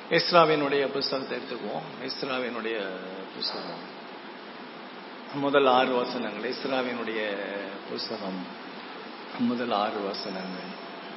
எஸ்ராவினுடைய புஸ்தகத்தை எடுத்துக்குவோம் எஸ்ராவினுடைய புஸ்தகம் முதல் ஆறு வசனங்கள் எஸ்ராவினுடைய புஸ்தகம் முதல் ஆறு வசனங்கள்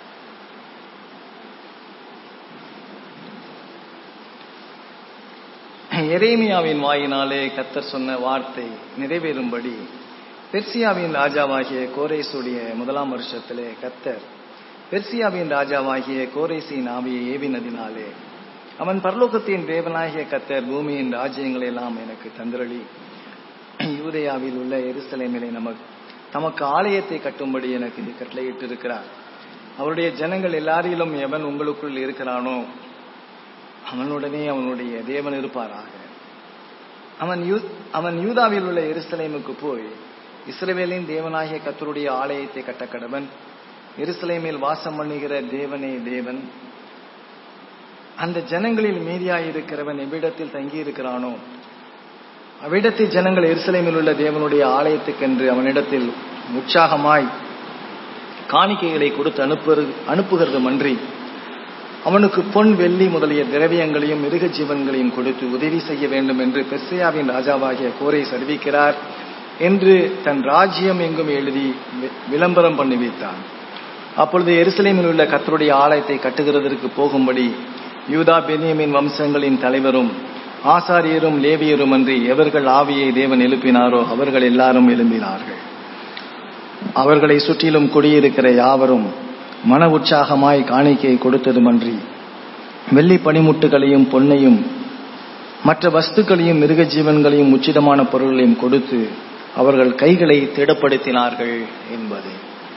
எரேமியாவின் வாயினாலே கத்தர் சொன்ன வார்த்தை நிறைவேறும்படி பெர்சியாவின் ராஜாவாகிய கோரேசுடைய முதலாம் வருஷத்திலே கத்தர் பெர்சியாவின் ராஜாவாகிய கோரேசின் ஆவியை ஏவினதினாலே அவன் பரலோகத்தின் தேவனாகிய கத்தர் பூமியின் ராஜ்யங்களை எல்லாம் எனக்கு தந்திரளி யூதேயாவில் உள்ள எருசலேமிலே நமக்கு தமக்கு ஆலயத்தை கட்டும்படி எனக்கு கட்டளையிட்டு இருக்கிறார் அவருடைய ஜனங்கள் எல்லாரிலும் எவன் உங்களுக்குள் இருக்கிறானோ அவனுடனே அவனுடைய தேவன் இருப்பாராக அவன் யூ அவன் யூதாவில் உள்ள எருசலேமுக்கு போய் இஸ்ரவேலின் தேவனாகிய கத்தருடைய ஆலயத்தை கட்ட கடவன் எருசலேமில் வாசம் பண்ணுகிற தேவனே தேவன் அந்த ஜனங்களில் மீதியாயிருக்கிறவன் எவ்விடத்தில் தங்கி இருக்கிறானோ அவ்விடத்தில் ஜனங்கள் எருசலேமில் உள்ள தேவனுடைய ஆலயத்துக்கென்று அவனிடத்தில் உற்சாகமாய் காணிக்கைகளை கொடுத்து அனுப்பு அனுப்புகிறது மன்றி அவனுக்கு பொன் வெள்ளி முதலிய திரவியங்களையும் மிருக ஜீவன்களையும் கொடுத்து உதவி செய்ய வேண்டும் என்று பெர்சியாவின் ராஜாவாகிய கோரை அறிவிக்கிறார் என்று தன் ராஜ்யம் எங்கும் எழுதி விளம்பரம் பண்ணி வைத்தான் அப்பொழுது எருசலேமில் உள்ள கத்தருடைய ஆலயத்தை கட்டுகிறதற்கு போகும்படி யூதா பெனியமின் வம்சங்களின் தலைவரும் ஆசாரியரும் லேவியரும் அன்றி எவர்கள் ஆவியை தேவன் எழுப்பினாரோ அவர்கள் எல்லாரும் எழும்பினார்கள் அவர்களை சுற்றிலும் குடியிருக்கிற யாவரும் மன உற்சாகமாய் காணிக்கை கொடுத்ததுமன்றி வெள்ளி பனிமுட்டுகளையும் பொன்னையும் மற்ற வஸ்துக்களையும் மிருக ஜீவன்களையும் உச்சிதமான பொருள்களையும் கொடுத்து அவர்கள் கைகளை திடப்படுத்தினார்கள் என்பது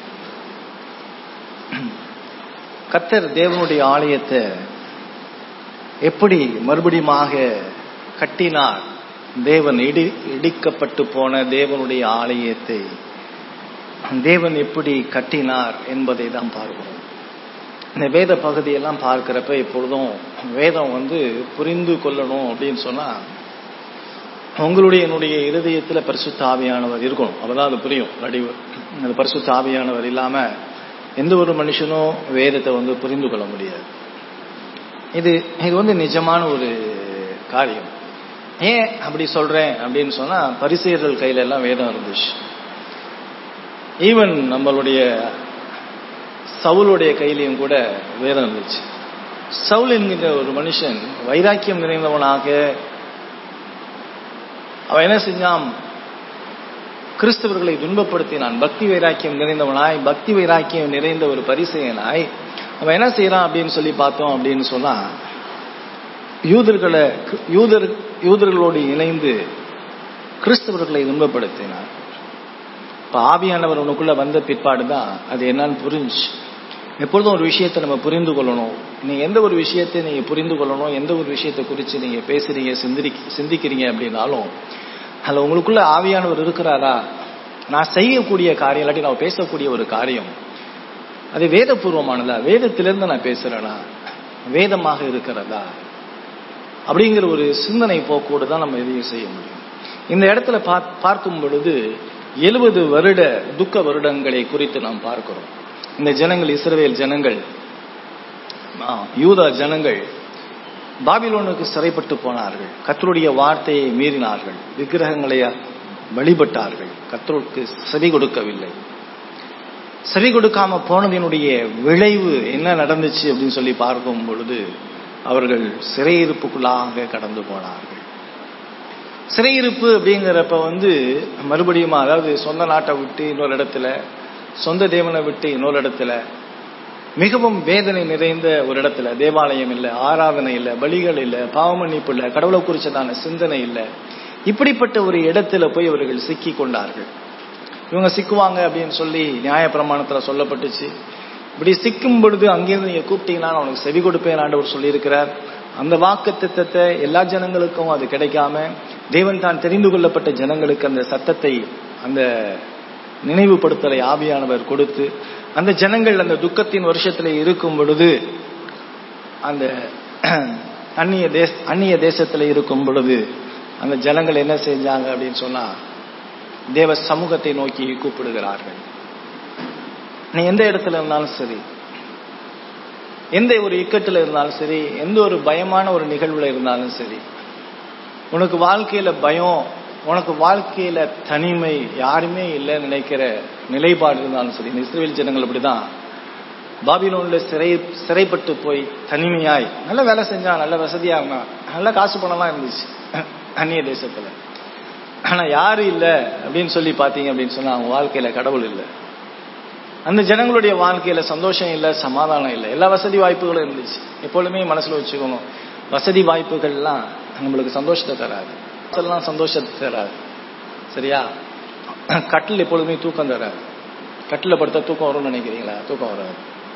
கத்தர் தேவனுடைய ஆலயத்தை எப்படி மறுபடியுமாக கட்டினார் தேவன் இடி இடிக்கப்பட்டு போன தேவனுடைய ஆலயத்தை தேவன் எப்படி கட்டினார் என்பதை தான் பார்க்கிறோம் இந்த வேத பகுதியெல்லாம் பார்க்கிறப்ப எப்பொழுதும் வேதம் வந்து புரிந்து கொள்ளணும் அப்படின்னு சொன்னா உங்களுடைய என்னுடைய இருதயத்துல பரிசுத்த ஆவியானவர் இருக்கணும் அப்பதான் அது புரியும் வடிவு அந்த பரிசுத்த ஆவியானவர் இல்லாம எந்த ஒரு மனுஷனும் வேதத்தை வந்து புரிந்து கொள்ள முடியாது இது இது வந்து நிஜமான ஒரு காரியம் ஏன் அப்படி சொல்றேன் அப்படின்னு சொன்னா பரிசெயர்கள் கையில எல்லாம் வேதம் இருந்துச்சு ஈவன் நம்மளுடைய சவுளுடைய கையிலையும் கூட வேதம் இருந்துச்சு சவுல் என்கிற ஒரு மனுஷன் வைராக்கியம் நிறைந்தவனாக அவன் என்ன செஞ்சான் கிறிஸ்தவர்களை துன்பப்படுத்தினான் பக்தி வைராக்கியம் நிறைந்தவனாய் பக்தி வைராக்கியம் நிறைந்த ஒரு பரிசெயனாய் அவன் என்ன செய்யறான் அப்படின்னு சொல்லி பார்த்தோம் அப்படின்னு சொன்னா யூதர்களை யூதர் யூதர்களோடு இணைந்து கிறிஸ்தவர்களை துன்பப்படுத்தினார் இப்ப ஆவியானவர் உனக்குள்ள வந்த பிற்பாடு தான் அது என்னன்னு புரிஞ்சு எப்பொழுதும் ஒரு விஷயத்தை நம்ம புரிந்து கொள்ளணும் நீங்க எந்த ஒரு விஷயத்தை நீங்க புரிந்து கொள்ளணும் எந்த ஒரு விஷயத்தை குறித்து நீங்க பேசுறீங்க சிந்திரி சிந்திக்கிறீங்க அப்படின்னாலும் அதுல உங்களுக்குள்ள ஆவியானவர் இருக்கிறாரா நான் செய்யக்கூடிய காரியம் இல்லாட்டி நான் பேசக்கூடிய ஒரு காரியம் அது வேதபூர்வமானதா வேதத்திலிருந்து நான் பேசுறேனா வேதமாக இருக்கிறதா அப்படிங்கிற ஒரு சிந்தனை போக்கோடு தான் நம்ம எதையும் செய்ய முடியும் இந்த இடத்துல பார்க்கும் பொழுது எழுபது வருட துக்க வருடங்களை குறித்து நாம் பார்க்கிறோம் இந்த ஜனங்கள் இஸ்ரவேல் ஜனங்கள் யூதா ஜனங்கள் பாபிலோனுக்கு சிறைப்பட்டு போனார்கள் கத்தருடைய வார்த்தையை மீறினார்கள் விக்கிரகங்களை வழிபட்டார்கள் கத்தருக்கு செவி கொடுக்கவில்லை செவி கொடுக்காம போனதினுடைய விளைவு என்ன நடந்துச்சு அப்படின்னு சொல்லி பார்க்கும் பொழுது அவர்கள் சிறையிருப்புக்குள்ளாக கடந்து போனார்கள் சிறையிருப்பு அப்படிங்கிறப்ப வந்து மறுபடியும் அதாவது சொந்த நாட்டை விட்டு இன்னொரு இடத்துல சொந்த தேவனை விட்டு இன்னொரு இடத்துல மிகவும் வேதனை நிறைந்த ஒரு இடத்துல தேவாலயம் இல்லை ஆராதனை இல்லை பலிகள் இல்லை பாவமன்னிப்பு இல்லை கடவுளை குறிச்சதான சிந்தனை இல்லை இப்படிப்பட்ட ஒரு இடத்துல போய் அவர்கள் சிக்கி கொண்டார்கள் இவங்க சிக்குவாங்க அப்படின்னு சொல்லி நியாய பிரமாணத்துல சொல்லப்பட்டுச்சு இப்படி சிக்கும் பொழுது அங்கிருந்து நீங்க கூப்பிட்டீங்கன்னா நான் உனக்கு செவி கொடுப்பேன் ஆண்டவர் சொல்லியிருக்கிறார் அந்த வாக்கு திட்டத்தை எல்லா ஜனங்களுக்கும் அது கிடைக்காம தேவன் தான் தெரிந்து கொள்ளப்பட்ட ஜனங்களுக்கு அந்த சத்தத்தை அந்த நினைவுபடுத்தலை ஆவியானவர் கொடுத்து அந்த ஜனங்கள் அந்த துக்கத்தின் வருஷத்துல இருக்கும் பொழுது அந்த அந்நிய தேச அந்நிய தேசத்துல இருக்கும் பொழுது அந்த ஜனங்கள் என்ன செஞ்சாங்க அப்படின்னு சொன்னா தேவ சமூகத்தை நோக்கி கூப்பிடுகிறார்கள் நீ எந்த இடத்துல இருந்தாலும் சரி எந்த ஒரு இக்கட்டுல இருந்தாலும் சரி எந்த ஒரு பயமான ஒரு நிகழ்வுல இருந்தாலும் சரி உனக்கு வாழ்க்கையில பயம் உனக்கு வாழ்க்கையில தனிமை யாருமே இல்லைன்னு நினைக்கிற நிலைப்பாடு இருந்தாலும் சரி இந்த இஸ்ரேல் ஜனங்கள் அப்படிதான் பாபிலோன்ல சிறை சிறைப்பட்டு போய் தனிமையாய் நல்ல வேலை செஞ்சான் நல்ல வசதியா இருந்தான் நல்ல காசு பணம்லாம் இருந்துச்சு அந்நிய தேசத்துல ஆனா யாரு இல்ல அப்படின்னு சொல்லி பாத்தீங்க அப்படின்னு சொன்னா அவங்க வாழ்க்கையில கடவுள் இல்லை அந்த ஜனங்களுடைய வாழ்க்கையில சந்தோஷம் இல்லை சமாதானம் இல்லை எல்லா வசதி வாய்ப்புகளும் இருந்துச்சு எப்பொழுதுமே மனசுல வச்சுக்கணும் வசதி வாய்ப்புகள்லாம் நம்மளுக்கு சந்தோஷத்தை தராது எல்லாம் சந்தோஷத்தை தராது சரியா கட்டில் எப்பொழுதுமே தூக்கம் தராது கட்டில படுத்தா தூக்கம் வரும்னு நினைக்கிறீங்களா தூக்கம் வராது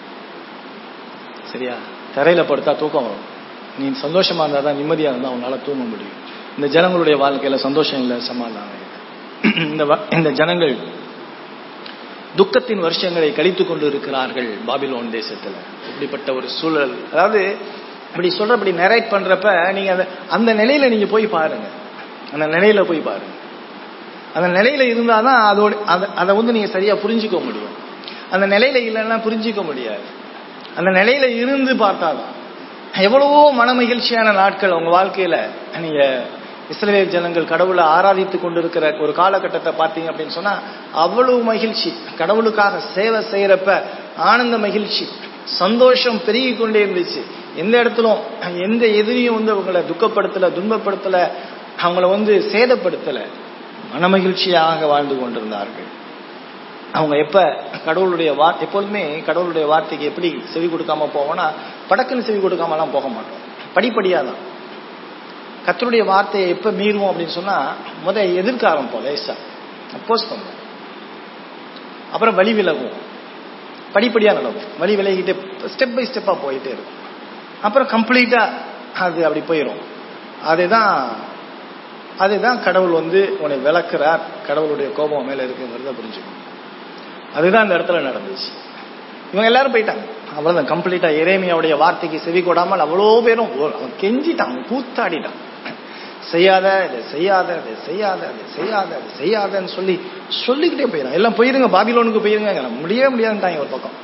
சரியா தரையில படுத்தா தூக்கம் வரும் நீ சந்தோஷமா இருந்தா தான் நிம்மதியா இருந்தா உன்னால தூங்க முடியும் இந்த ஜனங்களுடைய வாழ்க்கையில சந்தோஷம் இல்லை சமாதானம் இல்லை இந்த வ- இந்த ஜனங்கள் துக்கத்தின் வருஷங்களை கழித்துக் கொண்டு இருக்கிறார்கள் பாபிலோன் தேசத்துல இப்படிப்பட்ட ஒரு சூழல் அதாவது இப்படி சொல்ற இப்படி நெரேட் பண்றப்ப நீங்க அந்த அந்த நிலையில நீங்க போய் பாருங்க அந்த நிலையில போய் பாருங்க அந்த நிலையில இருந்தாதான் அதோட அதை அதை வந்து நீங்க சரியா புரிஞ்சுக்க முடியும் அந்த நிலையில இல்லைன்னா புரிஞ்சுக்க முடியாது அந்த நிலையில இருந்து பார்த்தாதான் எவ்வளவோ மன மகிழ்ச்சியான நாட்கள் உங்க வாழ்க்கையில நீங்க இஸ்ரவேல் ஜனங்கள் கடவுளை ஆராதித்து கொண்டிருக்கிற ஒரு காலகட்டத்தை பார்த்தீங்க அப்படின்னு சொன்னா அவ்வளவு மகிழ்ச்சி கடவுளுக்காக சேவை செய்யறப்ப ஆனந்த மகிழ்ச்சி சந்தோஷம் பெருகி கொண்டே இருந்துச்சு எந்த இடத்திலும் எந்த எதிரியும் வந்து அவங்கள துக்கப்படுத்தல துன்பப்படுத்தல அவங்கள வந்து சேதப்படுத்தல மனமகிழ்ச்சியாக வாழ்ந்து கொண்டிருந்தார்கள் அவங்க எப்ப கடவுளுடைய வா எப்பொழுதுமே கடவுளுடைய வார்த்தைக்கு எப்படி செவி கொடுக்காம போவோம்னா படக்குன்னு செவி கொடுக்காமலாம் போக மாட்டோம் படிப்படியா தான் கத்தருடைய வார்த்தையை எப்ப மீறுவோம் அப்படின்னு சொன்னா முத எதிர்க்க ஆரம்பிப்போம் லேசா அப்போஸ் பண்ணுவோம் அப்புறம் வழி விலகுவோம் படிப்படியா நடக்கும் வழி விலகிட்டு ஸ்டெப் பை ஸ்டெப்பா போயிட்டே இருக்கும் அப்புறம் கம்ப்ளீட்டா அது அப்படி போயிடும் அதுதான் அதுதான் கடவுள் வந்து உன்னை விளக்குறார் கடவுளுடைய கோபம் மேல இருக்குங்கிறத புரிஞ்சுக்கணும் அதுதான் இந்த இடத்துல நடந்துச்சு இவங்க எல்லாரும் போயிட்டாங்க அவ்வளவுதான் கம்ப்ளீட்டா இறைமையோடைய வார்த்தைக்கு செவி கொடாமல் அவ்வளோ பேரும் ஓ- அவன் கெஞ்சிட்டான் அவன் கூத்தாடிட்டான் செய்யாத இதை செய்யாத இதை செய்யாத இதை செய்யாத இதை செய்யாதன்னு சொல்லி சொல்லிக்கிட்டே போயிடும் எல்லாம் போயிருங்க பாபிலோனுக்கு போயிருங்க முடியவே முடியாதுட்டாங்க ஒரு பக்கம்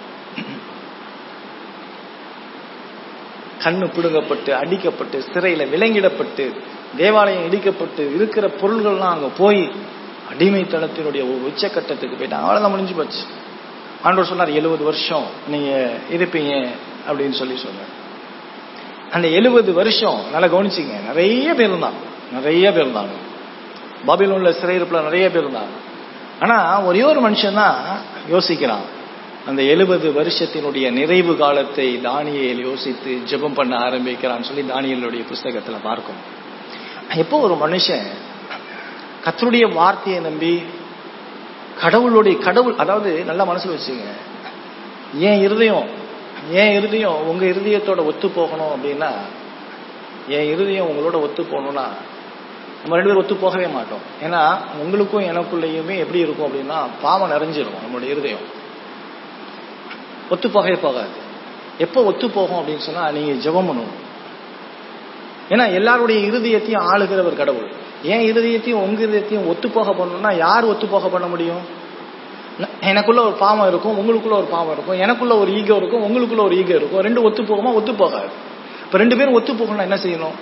கண்ணு பிடுங்கப்பட்டு அடிக்கப்பட்டு சிறையில விலங்கிடப்பட்டு தேவாலயம் இடிக்கப்பட்டு இருக்கிற பொருள்கள்லாம் அங்க போய் அடிமைத்தனத்தினுடைய ஒரு உச்சக்கட்டத்துக்கு போயிட்டாங்க அவ்வளவுதான் முடிஞ்சு போச்சு ஆண்டவர் சொன்னார் எழுபது வருஷம் நீங்க இருப்பீங்க அப்படின்னு சொல்லி சொன்னார் அந்த எழுபது வருஷம் நல்லா கவனிச்சிங்க நிறைய பேர் இருந்தாங்க நிறைய பேர் இருந்தாங்க பாபிலோன்ல சிறையிருப்புல நிறைய பேர் இருந்தாங்க ஆனா ஒரே ஒரு மனுஷன் தான் யோசிக்கிறான் அந்த எழுபது வருஷத்தினுடைய நிறைவு காலத்தை தானியேல் யோசித்து ஜெபம் பண்ண ஆரம்பிக்கிறான்னு சொல்லி தானியேலுடைய புஸ்தகத்துல பார்க்கும் எப்போ ஒரு மனுஷன் கத்தருடைய வார்த்தையை நம்பி கடவுளுடைய கடவுள் அதாவது நல்லா மனசுல வச்சுங்க என் இருதயம் என் இருதயம் உங்க இருதயத்தோட ஒத்து போகணும் அப்படின்னா என் இருதயம் உங்களோட ஒத்து போகணும்னா நம்ம ரெண்டு பேரும் ஒத்து போகவே மாட்டோம் ஏன்னா உங்களுக்கும் எனக்குள்ளேயுமே எப்படி இருக்கும் அப்படின்னா பாவம் நிறைஞ்சிரும் நம்மளுடைய இருதயம் ஒத்து போகவே போகாது எப்போ ஒத்து போகும் அப்படின்னு சொன்னா நீங்க ஜெபம் பண்ணணும் ஏன்னா எல்லாருடைய இருதயத்தையும் ஆளுகிறவர் கடவுள் ஏன் இருதயத்தையும் உங்க இருதயத்தையும் ஒத்து போக பண்ணணும்னா யார் ஒத்து போக பண்ண முடியும் ந- எனக்குள்ள ஒரு பாவம் இருக்கும் உங்களுக்குள்ள ஒரு பாவம் இருக்கும் எனக்குள்ள ஒரு ஈகோ இருக்கும் உங்களுக்குள்ள ஒரு ஈகோ இருக்கும் ரெண்டு ஒத்து போகுமா ஒத்து போகாது இப்ப ரெண்டு பேரும் ஒத்து போகணும்னா என்ன செய்யணும்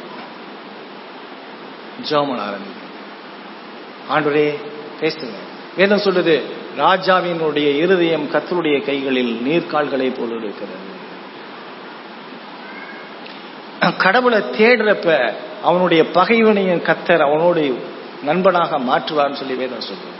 ஜெபம் பண்ண ஆரம்பிக்கணும் ஆண்டவரே பேசுங்க வேதம் சொல்லுது ராஜாவினுடைய இருதயம் கத்தருடைய கைகளில் நீர்க்கால்களை போல் இருக்கிறது கடவுளை தேடுறப்ப அவனுடைய பகைவனையும் கத்தர் அவனோடு நண்பனாக மாற்றுவார்னு சொல்லி வேதம் சொல்லுது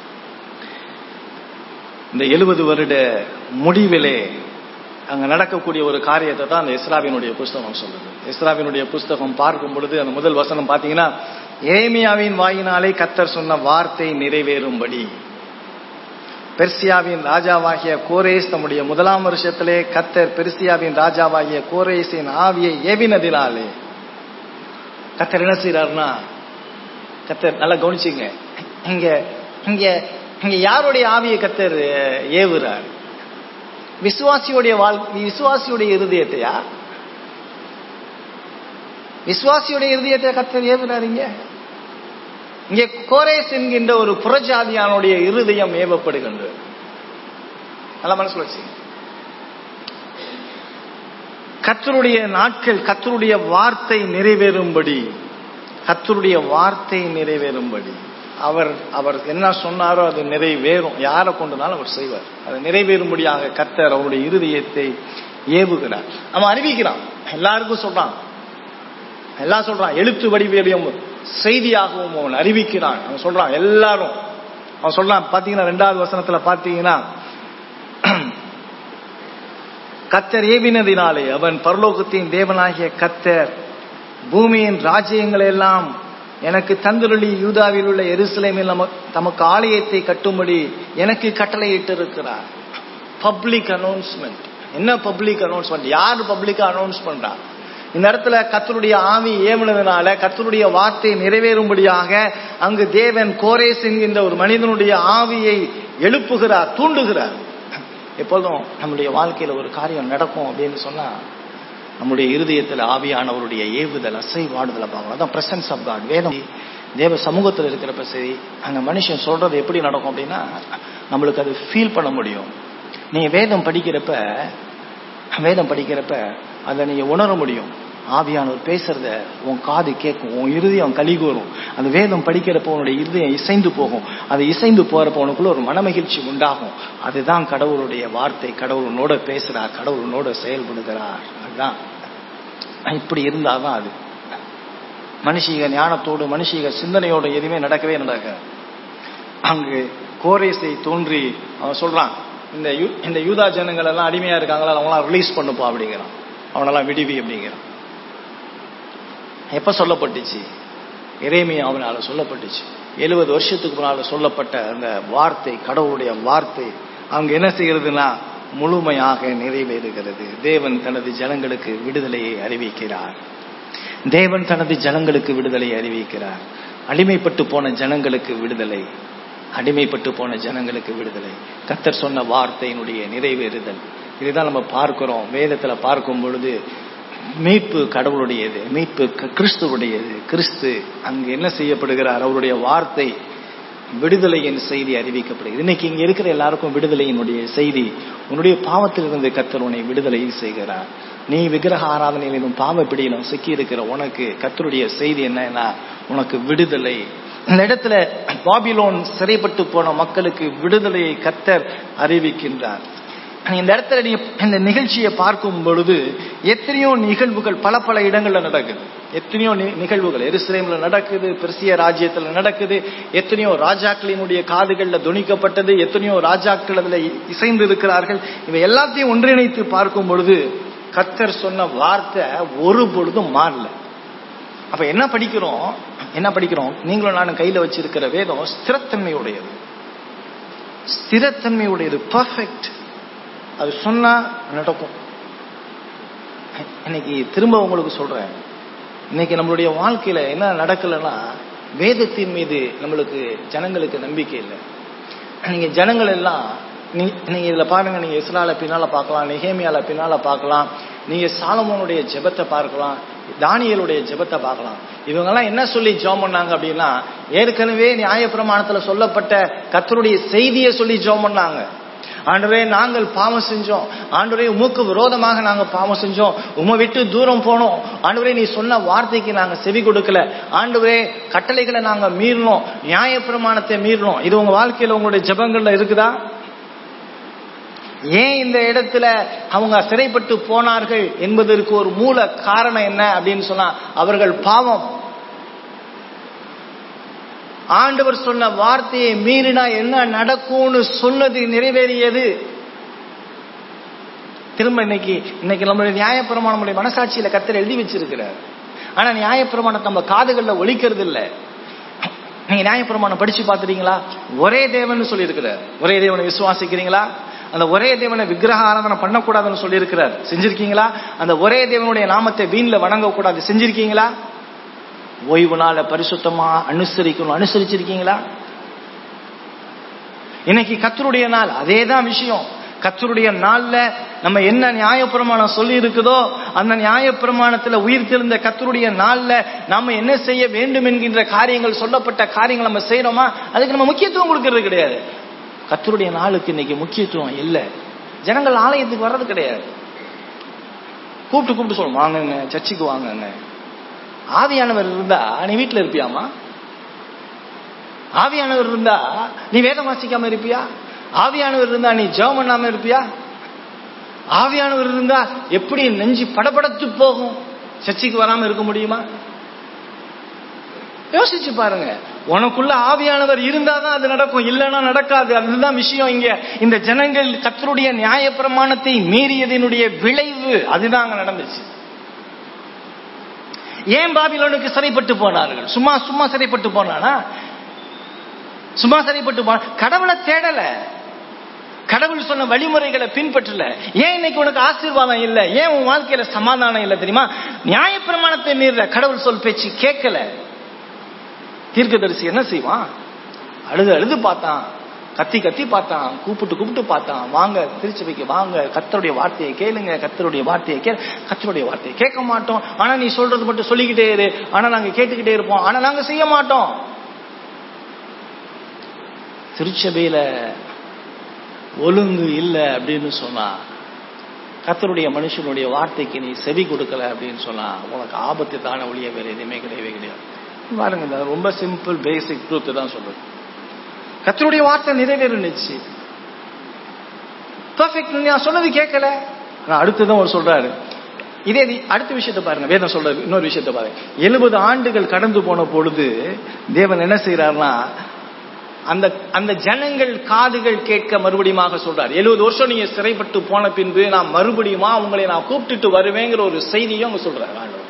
இந்த எழுபது வருட முடிவிலே அங்க நடக்கக்கூடிய ஒரு காரியத்தை தான் அந்த இஸ்ராவினுடைய புஸ்தகம் சொல்லுது இஸ்ராவினுடைய புஸ்தகம் பார்க்கும் பொழுது அந்த முதல் வசனம் பாத்தீங்கன்னா ஏமியாவின் வாயினாலே கத்தர் சொன்ன வார்த்தை நிறைவேறும்படி பெர்சியாவின் ராஜாவாகிய கோரேஸ் தம்முடைய முதலாம் வருஷத்திலே கத்தர் பெர்சியாவின் ராஜாவாகிய கோரேஸின் ஆவியை ஏவினதினாலே கத்தர் என்ன செய்யறாருன்னா கத்தர் நல்லா கவனிச்சுங்க இங்க இங்க இங்க யாருடைய ஆவியை கத்தர் ஏவுறார் விசுவாசியுடைய வாழ் விசுவாசியுடைய இருதயத்தையா விசுவாசியுடைய இருதயத்தை கத்தர் ஏவுறாருங்க இங்கே கோரேஸ் என்கின்ற ஒரு புறஜாதியானுடைய இருதயம் ஏவப்படுகின்றது நல்ல மனசுல வச்சு கத்தருடைய நாட்கள் கத்தருடைய வார்த்தை நிறைவேறும்படி கத்தருடைய வார்த்தை நிறைவேறும்படி அவர் அவர் என்ன சொன்னாரோ அது நிறைவேறும் யாரை கொண்டுனாலும் அவர் செய்வார் அது நிறைவேறும்படியாக கத்தர் அவருடைய இருதயத்தை ஏவுகிறார் அவன் அறிவிக்கிறான் எல்லாருக்கும் சொல்றான் எல்லாம் சொல்றான் எழுத்து வடிவேலையும் செய்தியாகவும் அவன் அறிவிக்கிறான் அவன் சொல்றான் எல்லாரும் அவன் சொல்றான் பாத்தீங்கன்னா ரெண்டாவது வசனத்துல பாத்தீங்கன்னா கத்தர் ஏவினதினாலே அவன் பரலோகத்தின் தேவனாகிய கத்தர் பூமியின் ராஜ்யங்கள் எல்லாம் எனக்கு தந்துருளி யூதாவில் உள்ள எருசலேமில் நம தமக்கு ஆலயத்தை கட்டும்படி எனக்கு கட்டளையிட்டு இருக்கிறார் பப்ளிக் அனௌன்ஸ்மெண்ட் என்ன பப்ளிக் அனௌன்ஸ்மெண்ட் யார் பப்ளிக்கா அனௌன்ஸ் பண்றா இந்த இடத்துல கத்தருடைய ஆவி ஏவனதுனால கத்தருடைய வார்த்தை நிறைவேறும்படியாக அங்கு தேவன் கோரேஸ் என்கின்ற ஒரு மனிதனுடைய ஆவியை எழுப்புகிறார் தூண்டுகிறார் எப்பொழுதும் நம்முடைய வாழ்க்கையில ஒரு காரியம் நடக்கும் அப்படின்னு சொன்னா நம்முடைய இருதயத்தில் ஆவியானவருடைய ஏவுதல் அசைவாடுதலை பார்க்கலாம் அதான் பிரசன்ஸ் ஆஃப் காட் வேதம் தேவ சமூகத்தில் இருக்கிறப்ப சரி அந்த மனுஷன் சொல்றது எப்படி நடக்கும் அப்படின்னா நம்மளுக்கு அது ஃபீல் பண்ண முடியும் நீங்க வேதம் படிக்கிறப்ப வேதம் படிக்கிறப்ப அதை நீங்க உணர முடியும் ஆவியானவர் பேசுறத உன் காது கேட்கும் உன் இருதயம் கலிகூறும் அந்த வேதம் படிக்கிறப்ப உன்னுடைய இருதயம் இசைந்து போகும் அது இசைந்து போறப்ப உனக்குள்ள ஒரு மனமகிழ்ச்சி உண்டாகும் அதுதான் கடவுளுடைய வார்த்தை கடவுள் உன்னோட பேசுறார் கடவுள் உன்னோட செயல்படுகிறார் அதுதான் இப்படி இருந்தாதான் அது மனுஷீக ஞானத்தோடு மனுஷீக சிந்தனையோடு எதுவுமே நடக்கவே நடக்க அங்கு கோரேசை தோன்றி அவன் சொல்றான் இந்த யூ இந்த யூதா ஜனங்கள் எல்லாம் அடிமையா இருக்காங்களா அவங்களாம் ரிலீஸ் பண்ணுப்பா அப்படிங்கிறான் அவனெல்லாம் விடுவி அப்படிங்கிறான் எப்ப சொல்லப்பட்டுச்சு இறைமையா அவனால சொல்லப்பட்டுச்சு எழுபது வருஷத்துக்கு முன்னால சொல்லப்பட்ட அந்த வார்த்தை கடவுளுடைய வார்த்தை அவங்க என்ன செய்யறதுன்னா முழுமையாக நிறைவேறுகிறது தேவன் தனது ஜனங்களுக்கு விடுதலையை அறிவிக்கிறார் தேவன் தனது ஜனங்களுக்கு விடுதலை அறிவிக்கிறார் அடிமைப்பட்டு போன ஜனங்களுக்கு விடுதலை அடிமைப்பட்டு போன ஜனங்களுக்கு விடுதலை கத்தர் சொன்ன வார்த்தையினுடைய நிறைவேறுதல் இதுதான் நம்ம பார்க்கிறோம் வேதத்துல பார்க்கும் பொழுது மீட்பு கடவுளுடையது மீட்பு கிறிஸ்துவுடையது கிறிஸ்து அங்கு என்ன செய்யப்படுகிறார் அவருடைய வார்த்தை விடுதலையின் செய்தி அறிவிக்கப்படுகிறது இன்னைக்கு இங்க இருக்கிற எல்லாருக்கும் விடுதலையினுடைய செய்தி உன்னுடைய பாவத்திலிருந்து கத்தர் உன்னை விடுதலை செய்கிறார் நீ விக்கிரக ஆராதனையிலும் பாவ பிடியிலும் சிக்கி இருக்கிற உனக்கு கத்தருடைய செய்தி என்னன்னா உனக்கு விடுதலை இந்த இடத்துல பாபிலோன் சிறைப்பட்டு போன மக்களுக்கு விடுதலையை கத்தர் அறிவிக்கின்றார் இந்த இடத்துல நீங்க இந்த நிகழ்ச்சியை பார்க்கும் பொழுது எத்தனையோ நிகழ்வுகள் பல பல இடங்கள்ல நடக்குது எத்தனையோ நிகழ்வுகள் எருசலேம்ல நடக்குது பெருசிய ராஜ்யத்துல நடக்குது எத்தனையோ ராஜாக்களினுடைய காதுகள்ல துணிக்கப்பட்டது எத்தனையோ ராஜாக்கள் அதுல இசைந்து இருக்கிறார்கள் இவை எல்லாத்தையும் ஒன்றிணைத்து பார்க்கும் பொழுது கத்தர் சொன்ன வார்த்தை ஒரு பொழுதும் மாறல அப்ப என்ன படிக்கிறோம் என்ன படிக்கிறோம் நீங்களும் நானும் கையில வச்சிருக்கிற வேதம் ஸ்திரத்தன்மையுடையது ஸ்திரத்தன்மையுடையது பர்ஃபெக்ட் அது சொன்னா நடக்கும் இன்னைக்கு திரும்ப உங்களுக்கு சொல்றேன் இன்னைக்கு நம்மளுடைய வாழ்க்கையில என்ன நடக்கலன்னா வேதத்தின் மீது நம்மளுக்கு ஜனங்களுக்கு நம்பிக்கை இல்லை நீங்க ஜனங்கள் எல்லாம் நீங்க இதுல பாருங்க நீங்க இஸ்ரால பின்னால பார்க்கலாம் நெஹேமியால பின்னால பார்க்கலாம் நீங்க சாலமோனுடைய ஜெபத்தை பார்க்கலாம் தானியலுடைய ஜெபத்தை பார்க்கலாம் இவங்கெல்லாம் என்ன சொல்லி ஜோம் பண்ணாங்க அப்படின்னா ஏற்கனவே நியாயப்பிரமாணத்துல சொல்லப்பட்ட கத்தருடைய செய்தியை சொல்லி ஜோம் பண்ணாங்க ஆண்டவரே நாங்கள் பாவம் செஞ்சோம் ஆண்டவரே உமக்கு விரோதமாக நாங்க பாவம் செஞ்சோம் உமை விட்டு தூரம் போனோம் ஆண்டவரே நீ சொன்ன வார்த்தைக்கு நாங்க செவி கொடுக்கல ஆண்டவரே கட்டளைகளை நாங்க மீறினோம் நியாயப்பிரமாணத்தை மீறினோம் இது உங்க வாழ்க்கையில உங்களுடைய ஜபங்கள்ல இருக்குதா ஏன் இந்த இடத்துல அவங்க சிறைப்பட்டு போனார்கள் என்பதற்கு ஒரு மூல காரணம் என்ன அப்படின்னு சொன்னா அவர்கள் பாவம் ஆண்டவர் சொன்ன வார்த்தையை மீறினா என்ன நடக்கும்னு சொன்னது நிறைவேறியது திரும்ப இன்னைக்கு இன்னைக்கு நம்மளுடைய நியாயப்பிரமாணம் நம்முடைய மனசாட்சியில கத்தர் எழுதி வச்சிருக்கிறார் ஆனா நியாயப்பிரமாணத்தை நம்ம காதுகள்ல ஒழிக்கிறது இல்ல நீங்க நியாயப்பிரமாணம் படிச்சு பாத்துறீங்களா ஒரே தேவன் சொல்லி இருக்கிறார் ஒரே தேவனை விசுவாசிக்கிறீங்களா அந்த ஒரே தேவனை விக்கிரக ஆராதனை பண்ணக்கூடாதுன்னு சொல்லி இருக்கிறார் செஞ்சிருக்கீங்களா அந்த ஒரே தேவனுடைய நாமத்தை வீண்ல வணங்கக்கூடாது செஞ்சிருக்கீங்களா ஓய்வு நாள பரிசுத்தமா அனுசரிக்கணும் அனுசரிச்சிருக்கீங்களா இன்னைக்கு கத்தருடைய நாள் அதே தான் விஷயம் கத்தருடைய நாள்ல நம்ம என்ன நியாயப்பிரமாணம் சொல்லி இருக்குதோ அந்த நியாயப்பிரமாணத்துல உயிர் தெழுந்த கத்தருடைய நாள்ல நாம என்ன செய்ய வேண்டும் என்கின்ற காரியங்கள் சொல்லப்பட்ட காரியங்கள் நம்ம செய்யறோமா அதுக்கு நம்ம முக்கியத்துவம் கொடுக்கறது கிடையாது கத்தருடைய நாளுக்கு இன்னைக்கு முக்கியத்துவம் இல்லை ஜனங்கள் ஆலயத்துக்கு வர்றது கிடையாது கூப்பிட்டு கூப்பிட்டு சொல்லும் வாங்கங்க சர்ச்சுக்கு வாங்கங்க ஆவியானவர் இருந்தா நீ வீட்டுல இருப்பியாமா ஆவியானவர் இருந்தா நீ வேதம் வாசிக்காம இருப்பியா ஆவியானவர் இருந்தா நீ ஜெபம் பண்ணாம இருப்பியா ஆவியானவர் இருந்தா எப்படி நெஞ்சு படபடத்து போகும் சர்ச்சைக்கு வராம இருக்க முடியுமா யோசிச்சு பாருங்க உனக்குள்ள ஆவியானவர் இருந்தாதான் அது நடக்கும் இல்லைன்னா நடக்காது அதுதான் விஷயம் இங்க இந்த ஜனங்கள் கத்தருடைய நியாயப்பிரமாணத்தை மீறியதனுடைய விளைவு அதுதான் அங்க நடந்துச்சு ஏன் பாபிலோனுக்கு சிறைப்பட்டு போனார்கள் சும்மா சும்மா சிறைப்பட்டு போனானா சும்மா சிறைப்பட்டு போன கடவுளை தேடல கடவுள் சொன்ன வழிமுறைகளை பின்பற்றல ஏன் இன்னைக்கு உனக்கு ஆசீர்வாதம் இல்ல ஏன் உன் வாழ்க்கையில சமாதானம் இல்ல தெரியுமா நியாயப்பிரமாணத்தை மீற கடவுள் சொல் பேச்சு கேட்கல தீர்க்கதரிசி என்ன செய்வான் அழுது அழுது பார்த்தான் கத்தி கத்தி பார்த்தான் கூப்பிட்டு கூப்பிட்டு பார்த்தான் வாங்க திருச்சபைக்கு வாங்க கத்தருடைய வார்த்தையை கேளுங்க கத்தருடைய வார்த்தையை கே கத்தருடைய வார்த்தையை கேட்க மாட்டோம் ஆனா நீ சொல்றது மட்டும் சொல்லிக்கிட்டே இரு ஆனா நாங்க கேட்டுக்கிட்டே இருப்போம் ஆனா நாங்க செய்ய மாட்டோம் திருச்சபையில ஒழுங்கு இல்லை அப்படின்னு சொன்னா கத்தருடைய மனுஷனுடைய வார்த்தைக்கு நீ செவி கொடுக்கல அப்படின்னு சொன்னா உனக்கு ஆபத்து தானே ஒழிய வேற எதுவுமே கிடையவே கிடையாது பாருங்க இந்த ரொம்ப சிம்பிள் பேசிக் ட்ரூத் தான் சொல்றது கத்தருடைய வார்த்தை நிறைவேறுனுச்சு பர்ஃபெக்ட் நான் சொன்னது கேட்கல ஆனா அடுத்ததான் அவர் சொல்றாரு இதே தி- அடுத்த விஷயத்தை பாருங்க வேதம் சொல்றது இன்னொரு விஷயத்தை பாருங்க எழுபது ஆண்டுகள் கடந்து போன பொழுது தேவன் என்ன செய்யறாருன்னா அந்த அந்த ஜனங்கள் காதுகள் கேட்க மறுபடியுமாக சொல்றார் எழுபது வருஷம் நீங்க சிறைப்பட்டு போன பின்பு நான் மறுபடியுமா உங்களை நான் கூப்பிட்டுட்டு வருவேங்கிற ஒரு செய்தியும் அவங்க சொல்றாரு ஆண்டவர்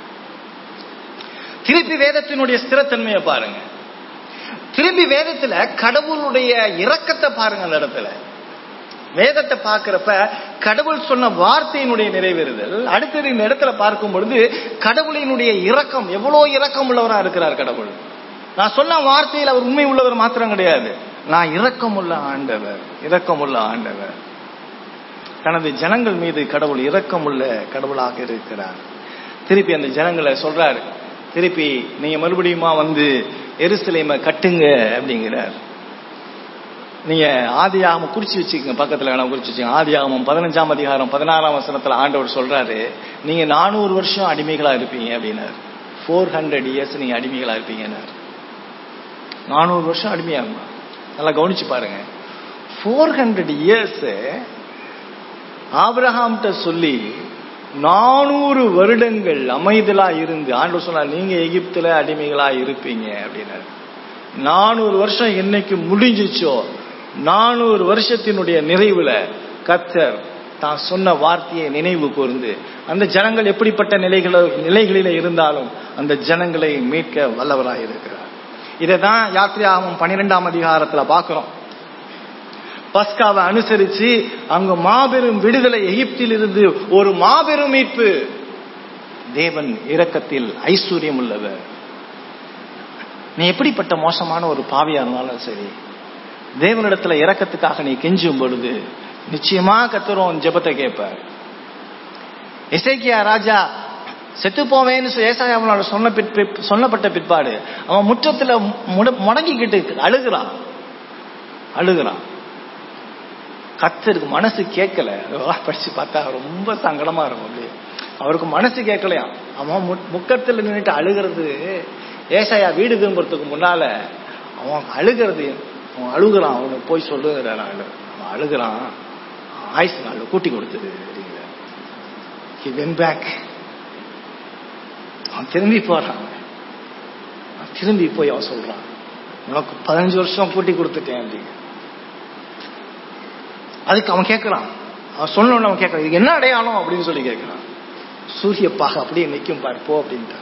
திருப்பி வேதத்தினுடைய ஸ்திரத்தன்மையை பாருங்க திருப்பி வேதத்துல கடவுளுடைய இரக்கத்தை பாருங்க அந்த இடத்துல வேதத்தை பார்க்கிறப்ப கடவுள் சொன்ன வார்த்தையினுடைய நிறைவேறுதல் அடுத்தது இந்த இடத்துல பார்க்கும் பொழுது கடவுளினுடைய இரக்கம் எவ்வளவு இரக்கம் உள்ளவரா இருக்கிறார் கடவுள் நான் சொன்ன வார்த்தையில் அவர் உண்மை உள்ளவர் மாத்திரம் கிடையாது நான் இரக்கமுள்ள ஆண்டவர் இரக்கமுள்ள ஆண்டவர் தனது ஜனங்கள் மீது கடவுள் இரக்கமுள்ள கடவுளாக இருக்கிறார் திருப்பி அந்த ஜனங்களை சொல்றாரு திருப்பி நீங்க மறுபடியுமா வந்து எருசலேமை கட்டுங்க அப்படிங்கிறார் நீங்க ஆதியாகமம் குறிச்சு வச்சுக்கோங்க பக்கத்துல வேணா குறிச்சு வச்சுக்கோங்க ஆதியாகமம் பதினஞ்சாம் அதிகாரம் பதினாறாம் வசனத்துல ஆண்டவர் சொல்றாரு நீங்க நானூறு வருஷம் அடிமைகளா இருப்பீங்க அப்படின்னாரு ஃபோர் ஹண்ட்ரட் இயர்ஸ் நீங்க அடிமைகளா இருப்பீங்கன்னாரு நானூறு வருஷம் அடிமையா இருந்தான் நல்லா கவனிச்சு பாருங்க ஃபோர் ஹண்ட்ரட் இயர்ஸ் ஆபிரஹாம்கிட்ட சொல்லி நானூறு வருடங்கள் அமைதலா இருந்து ஆண்டவர் சொன்னார் நீங்க எகிப்துல அடிமைகளா இருப்பீங்க அப்படின்னாரு நானூறு வருஷம் என்னைக்கு முடிஞ்சிச்சோ நானூறு வருஷத்தினுடைய நிறைவுல கத்தர் தான் சொன்ன வார்த்தையை நினைவு கூர்ந்து அந்த ஜனங்கள் எப்படிப்பட்ட நிலைகள நிலைகளில இருந்தாலும் அந்த ஜனங்களை மீட்க வல்லவராய் இருக்கிறார் இதை தான் யாத்திரையாகவும் பன்னிரெண்டாம் அதிகாரத்துல பார்க்கிறோம் பஸ்காவை அனுசரிச்சு அங்க மாபெரும் விடுதலை எகிப்தில் இருந்து ஒரு மாபெரும் மீட்பு தேவன் இரக்கத்தில் ஐஸ்வர்யம் உள்ளவர் நீ எப்படிப்பட்ட மோசமான ஒரு பாவியா இருந்தாலும் சரி தேவனிடத்துல இரக்கத்துக்காக நீ கெஞ்சும் பொழுது நிச்சயமா கத்துறோம் ஜெபத்தை கேட்பார் இசைக்கியா ராஜா செத்து போவேன்னு சொல்லி ஏசாயா அவனோட சொன்ன பிற்- பிற்- சொல்லப்பட்ட பிற்பாடு அவன் முற்றத்துல முட- முடங்கிக்கிட்டு அழுகிறான் அழுகிறான் கத்தருக்கு மனசு கேட்கல அதெல்லாம் படிச்சு பார்த்தா ரொம்ப சங்கடமா இருக்கும் அப்படியே அவருக்கு மனசு கேட்கலையாம் அவன் மு- முக்கத்துல நின்னுட்டு அழுகிறது ஏசாயா வீடு திரும்புறதுக்கு முன்னால அவன் அழுகிறது அவன் அழுகுறான் அவனுக்கு போய் சொல்லுகிறான் அவன் அழுகுறான் ஆயுசு நாள் கூட்டி கொடுத்தது He went back. அவன் திரும்பி போறான் அவன் திரும்பி போய் அவன் சொல்றான் உனக்கு பதினஞ்சு வருஷம் கூட்டி கொடுத்துட்டேன் அப்படின்னு அதுக்கு அவன் கேட்கறான் அவன் சொன்னோன்னு அவன் கேட்கறான் இதுக்கு என்ன அடையாளம் அப்படின்னு சொல்லி கேட்கறான் சூரிய பாக அப்படியே நிற்கும் பாரு போ அப்படின்ட்டான்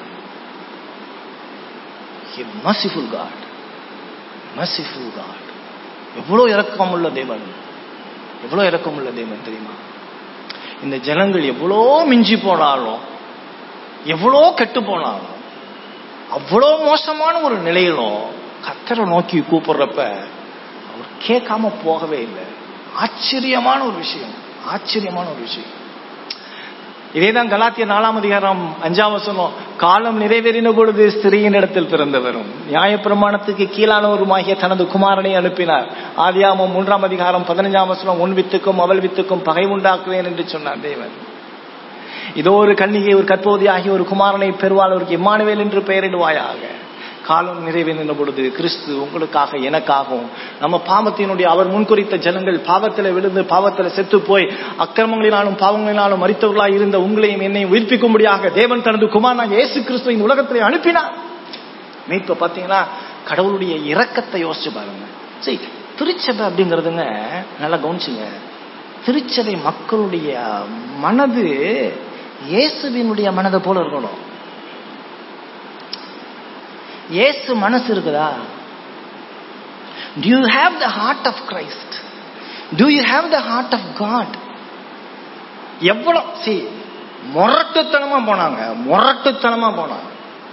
மர்சிஃபுல் காட் மர்சிஃபுல் காட் எவ்வளவு இரக்கமுள்ள தேவன் எவ்வளவு இரக்கமுள்ள தேவன் தெரியுமா இந்த ஜனங்கள் எவ்வளோ மிஞ்சி போனாலும் எவ்வளோ கெட்டு போனாலும் அவ்வளோ மோசமான ஒரு நிலையிலும் கத்தரை நோக்கி கூப்பிடுறப்ப அவர் கேட்காம போகவே இல்லை ஆச்சரியமான ஒரு விஷயம் ஆச்சரியமான ஒரு விஷயம் இதேதான் கலாத்திய நாலாம் அதிகாரம் அஞ்சாம் வசனம் காலம் நிறைவேறின பொழுது ஸ்திரீயின் இடத்தில் பிறந்தவரும் நியாயப்பிரமாணத்துக்கு கீழானவருமாகிய தனது குமாரனை அனுப்பினார் ஆதியாமம் மூன்றாம் அதிகாரம் பதினஞ்சாம் வசனம் உன் வித்துக்கும் அவள் வித்துக்கும் பகை உண்டாக்குவேன் என்று சொன்னார் தேவன் இதோ ஒரு கன்னிகை ஒரு கற்போதி ஆகிய ஒரு குமாரனை பெறுவாள் அவருக்கு இம்மானுவேல் என்று பெயரிடுவாயாக காலம் நிறைவேறின பொழுது கிறிஸ்து உங்களுக்காக எனக்காகவும் நம்ம பாவத்தினுடைய அவர் முன்குறித்த ஜனங்கள் பாவத்தில் விழுந்து பாவத்தில் செத்து போய் அக்கிரமங்களினாலும் பாவங்களினாலும் மறித்தவர்களாய் இருந்த உங்களையும் என்னையும் உயிர்ப்பிக்கும்படியாக தேவன் தனது குமாரனாக இயேசு கிறிஸ்துவ இந்த உலகத்திலே அனுப்பினார் மீட்பை பார்த்தீங்கன்னா கடவுளுடைய இரக்கத்தை யோசிச்சு பாருங்க சரி திருச்சபை அப்படிங்கிறதுங்க நல்லா கவனிச்சுங்க திருச்சபை மக்களுடைய மனது இயேசுவினுடைய மனதை போல இருக்கணும் இயேசு மனசு இருக்குதா Do you have the heart of Christ? Do you have the heart of God? எவ்வளவு சி முரட்டுத்தனமா போனாங்க முரட்டுத்தனமா போனாங்க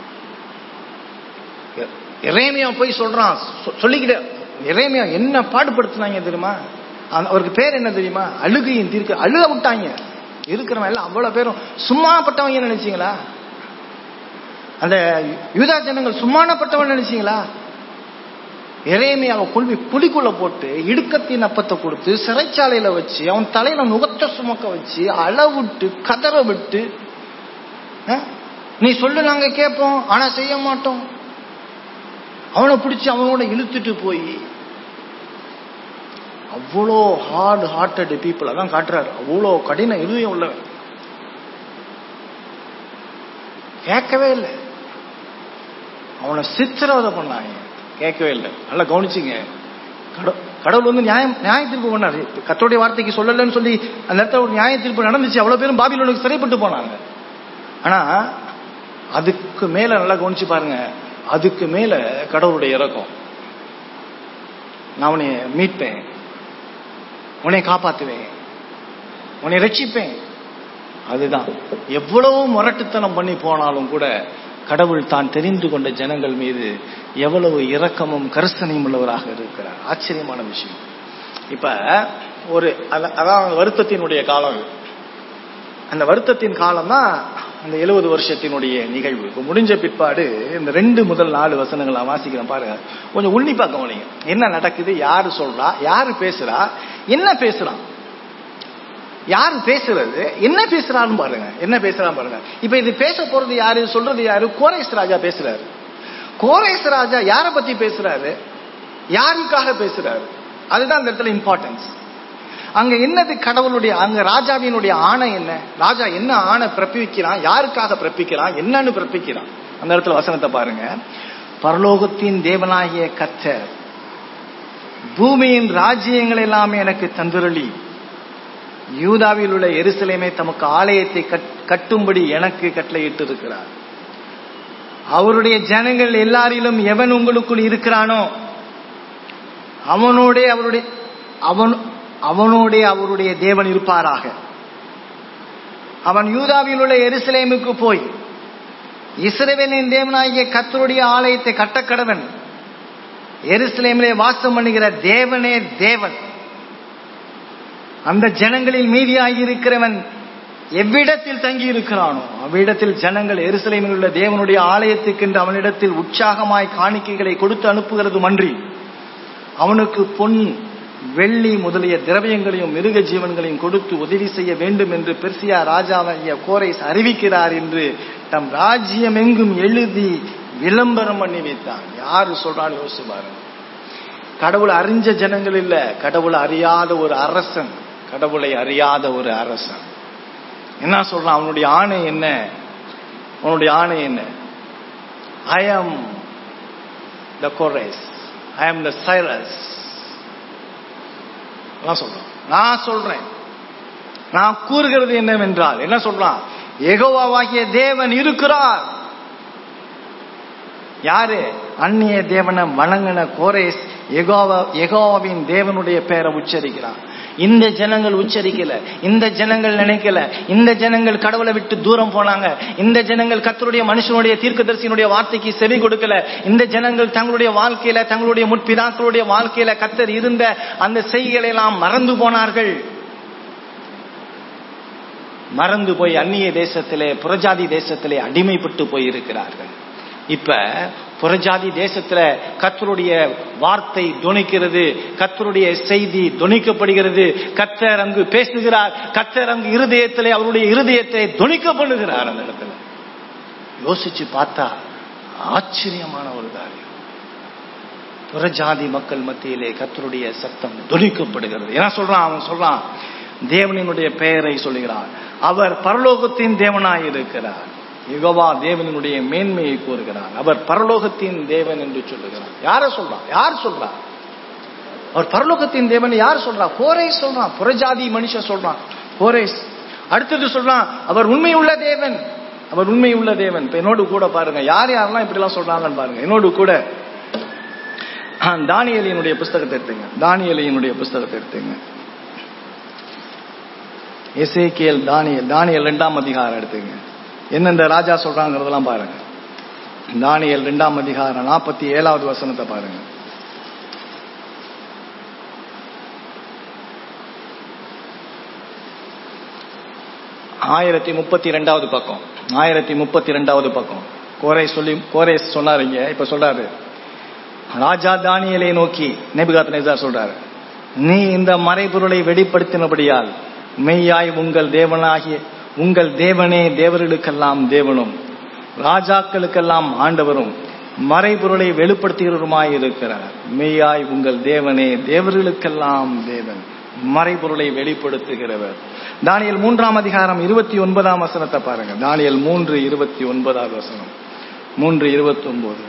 இறைமையா போய் சொல்றான் சொ- சொல்லிக்கிட்டு இறைமையா என்ன பாடுபடுத்தினாங்க தெரியுமா அந்த- அவருக்கு பேர் என்ன தெரியுமா அழுகையின் தீர்க்க அழுக விட்டாங்க இருக்கிறவன் எல்லாம் அவ்வளவு பேரும் சும்மாப்பட்டவங்க நினைச்சீங்களா அந்த யூதா ஜனங்கள் சும்மானப்பட்டவன் நினைச்சீங்களா இறைமையாவை கொள்வி புலிக்குள்ள போட்டு இடுக்கத்தின் அப்பத்தை கொடுத்து சிறைச்சாலையில வச்சு அவன் தலையில நுகத்த சுமக்க வச்சு அளவிட்டு கதற விட்டு அஹ், நீ சொல்லு நாங்க கேட்போம் ஆனா செய்ய மாட்டோம் அவனை பிடிச்சு அவனோட இழுத்துட்டு போய் அவ்வளோ ஹார்ட் ஹார்ட்டட் பீப்புள் அதான் காட்டுறாரு அவ்வளோ கடின இருதயம் உள்ளவன் கேட்கவே இல்லை அவனை சித்திரவதை பண்ணாங்க கேட்கவே இல்லை நல்லா கவனிச்சிங்க கட- கடவுள் வந்து நியாயம் நியாய தீர்ப்பு பண்ணாரு கத்தோடைய வார்த்தைக்கு சொல்லலன்னு சொல்லி அந்த இடத்துல ஒரு நியாய தீர்ப்பு நடந்துச்சு அவ்வளவு பேரும் பாபிலோனுக்கு சிறைப்பட்டு போனாங்க ஆனா அதுக்கு மேல நல்லா கவனிச்சு பாருங்க அதுக்கு மேல கடவுளுடைய இறக்கம் நான் உன்னை மீட்பேன் உன்னை காப்பாத்துவேன் உன்னை ரட்சிப்பேன் அதுதான் எவ்வளவு முரட்டுத்தனம் பண்ணி போனாலும் கூட கடவுள் தான் தெரிந்து கொண்ட ஜனங்கள் மீது எவ்வளவு இரக்கமும் கருசனையும் உள்ளவராக இருக்கிறார் ஆச்சரியமான விஷயம் இப்ப ஒரு அத- அதான் வருத்தத்தினுடைய காலம் இது. அந்த வருத்தத்தின் காலம் தான் அந்த எழுபது வருஷத்தினுடைய நிகழ்வு இப்ப முடிஞ்ச பிற்பாடு இந்த ரெண்டு முதல் நாலு வசனங்கள் நான் வாசிக்கிறேன் பாருங்க கொஞ்சம் உன்னிப்பா கவனிங்க என்ன நடக்குது யாரு சொல்றா யாரு பேசுறா என்ன பேசுறான் யாரு பேசுறது என்ன பேசுறான்னு பாருங்க என்ன பேசுறான்னு பாருங்க இப்ப இது பேச போறது யாரு சொல்றது யாரு கோரேஸ் ராஜா பேசுறாரு கோரேஸ் ராஜா யார பத்தி பேசுறாரு யாருக்காக பேசுறாரு அதுதான் அந்த இடத்துல இம்பார்ட்டன்ஸ் அங்க என்னது கடவுளுடைய அங்க ராஜாவினுடைய ஆணை என்ன ராஜா என்ன ஆணை பிறப்பிக்கிறான் யாருக்காக பிறப்பிக்கிறான் என்னன்னு பிறப்பிக்கிறான் அந்த இடத்துல வசனத்தை பாருங்க பரலோகத்தின் தேவனாகிய கர்த்தர் பூமியின் ராஜ்யங்கள் எல்லாம் எனக்கு தந்துரளி யூதாவில் உள்ள எருசலேமை தமக்கு ஆலயத்தை கட்- கட்டும்படி எனக்கு கட்டளையிட்டு இருக்கிறார் அவருடைய ஜனங்கள் எல்லாரிலும் எவன் உங்களுக்குள் இருக்கிறானோ அவனோடே அவருடைய அவன் அவனோடே அவருடைய தேவன் இருப்பாராக அவன் யூதாவில் உள்ள எருசலேமுக்கு போய் இஸ்ரவேலின் தேவனாகிய கர்த்தருடைய ஆலயத்தை கட்டக்கடவன் எருசலேமிலே வாசம் பண்ணுகிற தேவனே தேவன் அந்த ஜனங்களில் மீதியாகி இருக்கிறவன் எவ்விடத்தில் தங்கி இருக்கிறானோ அவ்விடத்தில் ஜனங்கள் எருசலேமில் உள்ள தேவனுடைய ஆலயத்துக்கென்று அவனிடத்தில் உற்சாகமாய் காணிக்கைகளை கொடுத்து அனுப்புகிறது மன்றி அவனுக்கு பொன் வெள்ளி முதலிய திரவியங்களையும் மிருக ஜீவன்களையும் கொடுத்து உதவி செய்ய வேண்டும் என்று பெர்சியா ராஜாவாகிய கோரைஸ் அறிவிக்கிறார் என்று தம் ராஜ்யம் எங்கும் எழுதி விளம்பரம் பண்ணி வைத்தான் யாரு சொல்றான்னு யோசிச்சு பாருங்க கடவுளை அறிஞ்ச ஜனங்கள் இல்ல கடவுளை அறியாத ஒரு அரசன் கடவுளை அறியாத ஒரு அரசன் என்ன சொல்றான் அவனுடைய ஆணை என்ன அவனுடைய ஆணை என்ன ஐ ஆம் த கோரேஸ் ஐ ஆம் த சைரஸ் சொல்றான் நான் சொல்றேன் நான் கூறுகிறது என்னவென்றால் என்ன சொல்றான் எகோவாவாகிய தேவன் இருக்கிறார் யாரு அந்நிய தேவனை வணங்கின கோரேஸ் எகோவா எகோவாவின் தேவனுடைய பெயரை உச்சரிக்கிறான் இந்த ஜனங்கள் உச்சரிக்கல இந்த ஜனங்கள் நினைக்கல இந்த ஜனங்கள் கடவுளை விட்டு தூரம் போனாங்க இந்த ஜனங்கள் கத்தருடைய மனுஷனுடைய தீர்க்கதரிசியினுடைய வார்த்தைக்கு செவி கொடுக்கல இந்த ஜனங்கள் தங்களுடைய வாழ்க்கையில தங்களுடைய முற்பிதாக்களுடைய வாழ்க்கையில கத்தர் இருந்த அந்த செய்களை எல்லாம் மறந்து போனார்கள் மறந்து போய் அந்நிய தேசத்திலே புறஜாதி தேசத்திலே அடிமைப்பட்டு போய் இருக்கிறார்கள் இப்ப புறஜாதி தேசத்துல கத்தருடைய வார்த்தை துணிக்கிறது கத்தருடைய செய்தி துணிக்கப்படுகிறது கத்தர் அங்கு பேசுகிறார் கத்தர் அங்கு இருதயத்திலே அவருடைய இருதயத்தை துணிக்க பண்ணுகிறார் அந்த இடத்துல யோசிச்சு பார்த்தா ஆச்சரியமான ஒரு காரியம் புறஜாதி மக்கள் மத்தியிலே கத்தருடைய சத்தம் துணிக்கப்படுகிறது என்ன சொல்றான் அவன் சொல்றான் தேவனினுடைய பெயரை சொல்லுகிறான் அவர் பரலோகத்தின் தேவனாய் இருக்கிறார் யுகவா தேவனுடைய மேன்மையை கூறுகிறார் அவர் பரலோகத்தின் தேவன் என்று சொல்லுகிறார் யார சொல்றான் யார் சொல்றார் அவர் பரலோகத்தின் தேவன் யார் சொல்றான் கோரேஸ் சொல்றான் புறஜாதி மனுஷன் சொல்றான் கோரேஸ் அடுத்தது சொல்றான் அவர் உண்மை உள்ள தேவன் அவர் உண்மை உள்ள தேவன் இப்ப என்னோடு கூட பாருங்க யார் யாரெல்லாம் இப்படி எல்லாம் சொல்றாங்கன்னு பாருங்க என்னோடு கூட தானியலியினுடைய புஸ்தகத்தை எடுத்துங்க தானியலியினுடைய புஸ்தகத்தை எடுத்துங்க எசேக்கியல் தானியல் தானியல் ரெண்டாம் அதிகாரம் எடுத்துங்க என்னென்ன ராஜா சொல்றாங்கிறதெல்லாம் பாருங்க தானியல் ரெண்டாம் அதிகாரம் நாற்பத்தி ஏழாவது வசனத்தை பாருங்க ஆயிரத்தி முப்பத்தி ரெண்டாவது பக்கம் ஆயிரத்தி முப்பத்தி ரெண்டாவது பக்கம் கோரை சொல்லி கோரை சொன்னாருங்க இப்ப சொல்றாரு ராஜா தானியலை நோக்கி நெபுகாத் நேசார் சொல்றாரு நீ இந்த மறைபொருளை வெளிப்படுத்தினபடியால் மெய்யாய் உங்கள் தேவனாகிய உங்கள் தேவனே தேவர்களுக்கெல்லாம் தேவனும் ராஜாக்களுக்கெல்லாம் ஆண்டவரும் மறைபொருளை வெளிப்படுத்துகிறவருமாய் இருக்கிறார் மெய்யாய் உங்கள் தேவனே தேவர்களுக்கெல்லாம் தேவன் மறைபொருளை வெளிப்படுத்துகிறவர் தானியல் மூன்றாம் அதிகாரம் இருபத்தி ஒன்பதாம் வசனத்தை பாருங்க தானியல் மூன்று இருபத்தி ஒன்பதாவது வசனம் மூன்று இருபத்தி ஒன்பது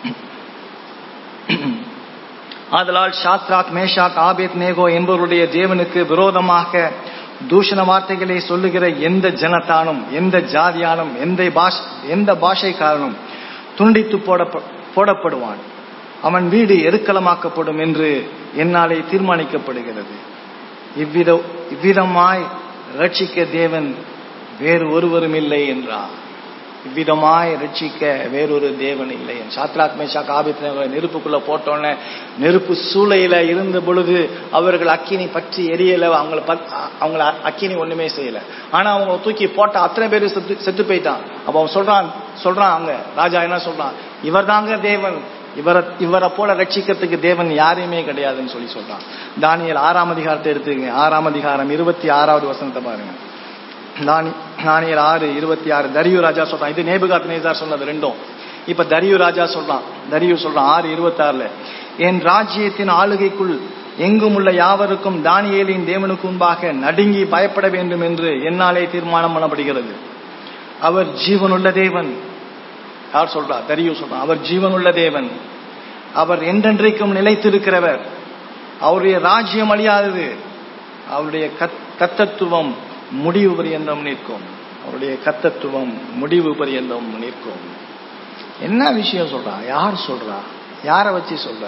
ஆதலால் ஷாத்ராக் மேஷாக் ஆபேத் நேகோ என்பவருடைய தேவனுக்கு விரோதமாக தூஷண வார்த்தைகளை சொல்லுகிற எந்த ஜனத்தானும் எந்த ஜாதியானும் எந்த பாஷ் எந்த பாஷைக்காரனும் துண்டித்து போட போடப்படுவான் அவன் வீடு எருக்கலமாக்கப்படும் என்று என்னாலே தீர்மானிக்கப்படுகிறது இவ்வித இவ்விதமாய் ரட்சிக்க தேவன் வேறு ஒருவரும் இல்லை என்றார் இவ்விதமாய் ரட்சிக்க வேறொரு தேவன் இல்லை சாத்ராக் மேஷா காபித் நெருப்புக்குள்ள போட்டோன்னே நெருப்பு சூளையில இருந்த பொழுது அவர்கள் அக்கினி பற்றி எரியல அவங்கள அவங்கள அக்கினி ஒண்ணுமே செய்யல ஆனா அவங்க தூக்கி போட்ட அத்தனை பேர் செத்து செத்து போயிட்டான் அப்ப அவன் சொல்றான் சொல்றான் அங்க ராஜா என்ன சொல்றான் இவர் தாங்க தேவன் இவரை இவரை போல ரட்சிக்கிறதுக்கு தேவன் யாரையுமே கிடையாதுன்னு சொல்லி சொல்றான் தானியல் ஆறாம் அதிகாரத்தை எடுத்துக்கங்க ஆறாம் அதிகாரம் இருபத்தி ஆறாவது வசனத்தை பாருங்க தானியல் ஆறு இருபத்தி ஆறு தரியு ராஜா சொல்றான் இது நேபுகாத் நேசார் சொன்னது ரெண்டும் இப்ப தரியு ராஜா சொல்றான் தரியு சொல்றான் ஆறு இருபத்தி ஆறுல என் ராஜ்யத்தின் ஆளுகைக்குள் எங்கும் உள்ள யாவருக்கும் தானியலின் தேவனுக்கு முன்பாக நடுங்கி பயப்பட வேண்டும் என்று என்னாலே தீர்மானம் பண்ணப்படுகிறது அவர் ஜீவனுள்ள தேவன் யார் சொல்றா தரியு சொல்றான் அவர் ஜீவனுள்ள தேவன் அவர் என்றென்றைக்கும் நிலைத்திருக்கிறவர் அவருடைய ராஜ்யம் அழியாதது அவருடைய கத்தத்துவம் முடிவு பரியந்தம் நிற்கும் அவருடைய கத்தத்துவம் முடிவு பரியந்தம் நிற்கும் என்ன விஷயம் சொல்றா யார் சொல்றா யார வச்சு சொல்ற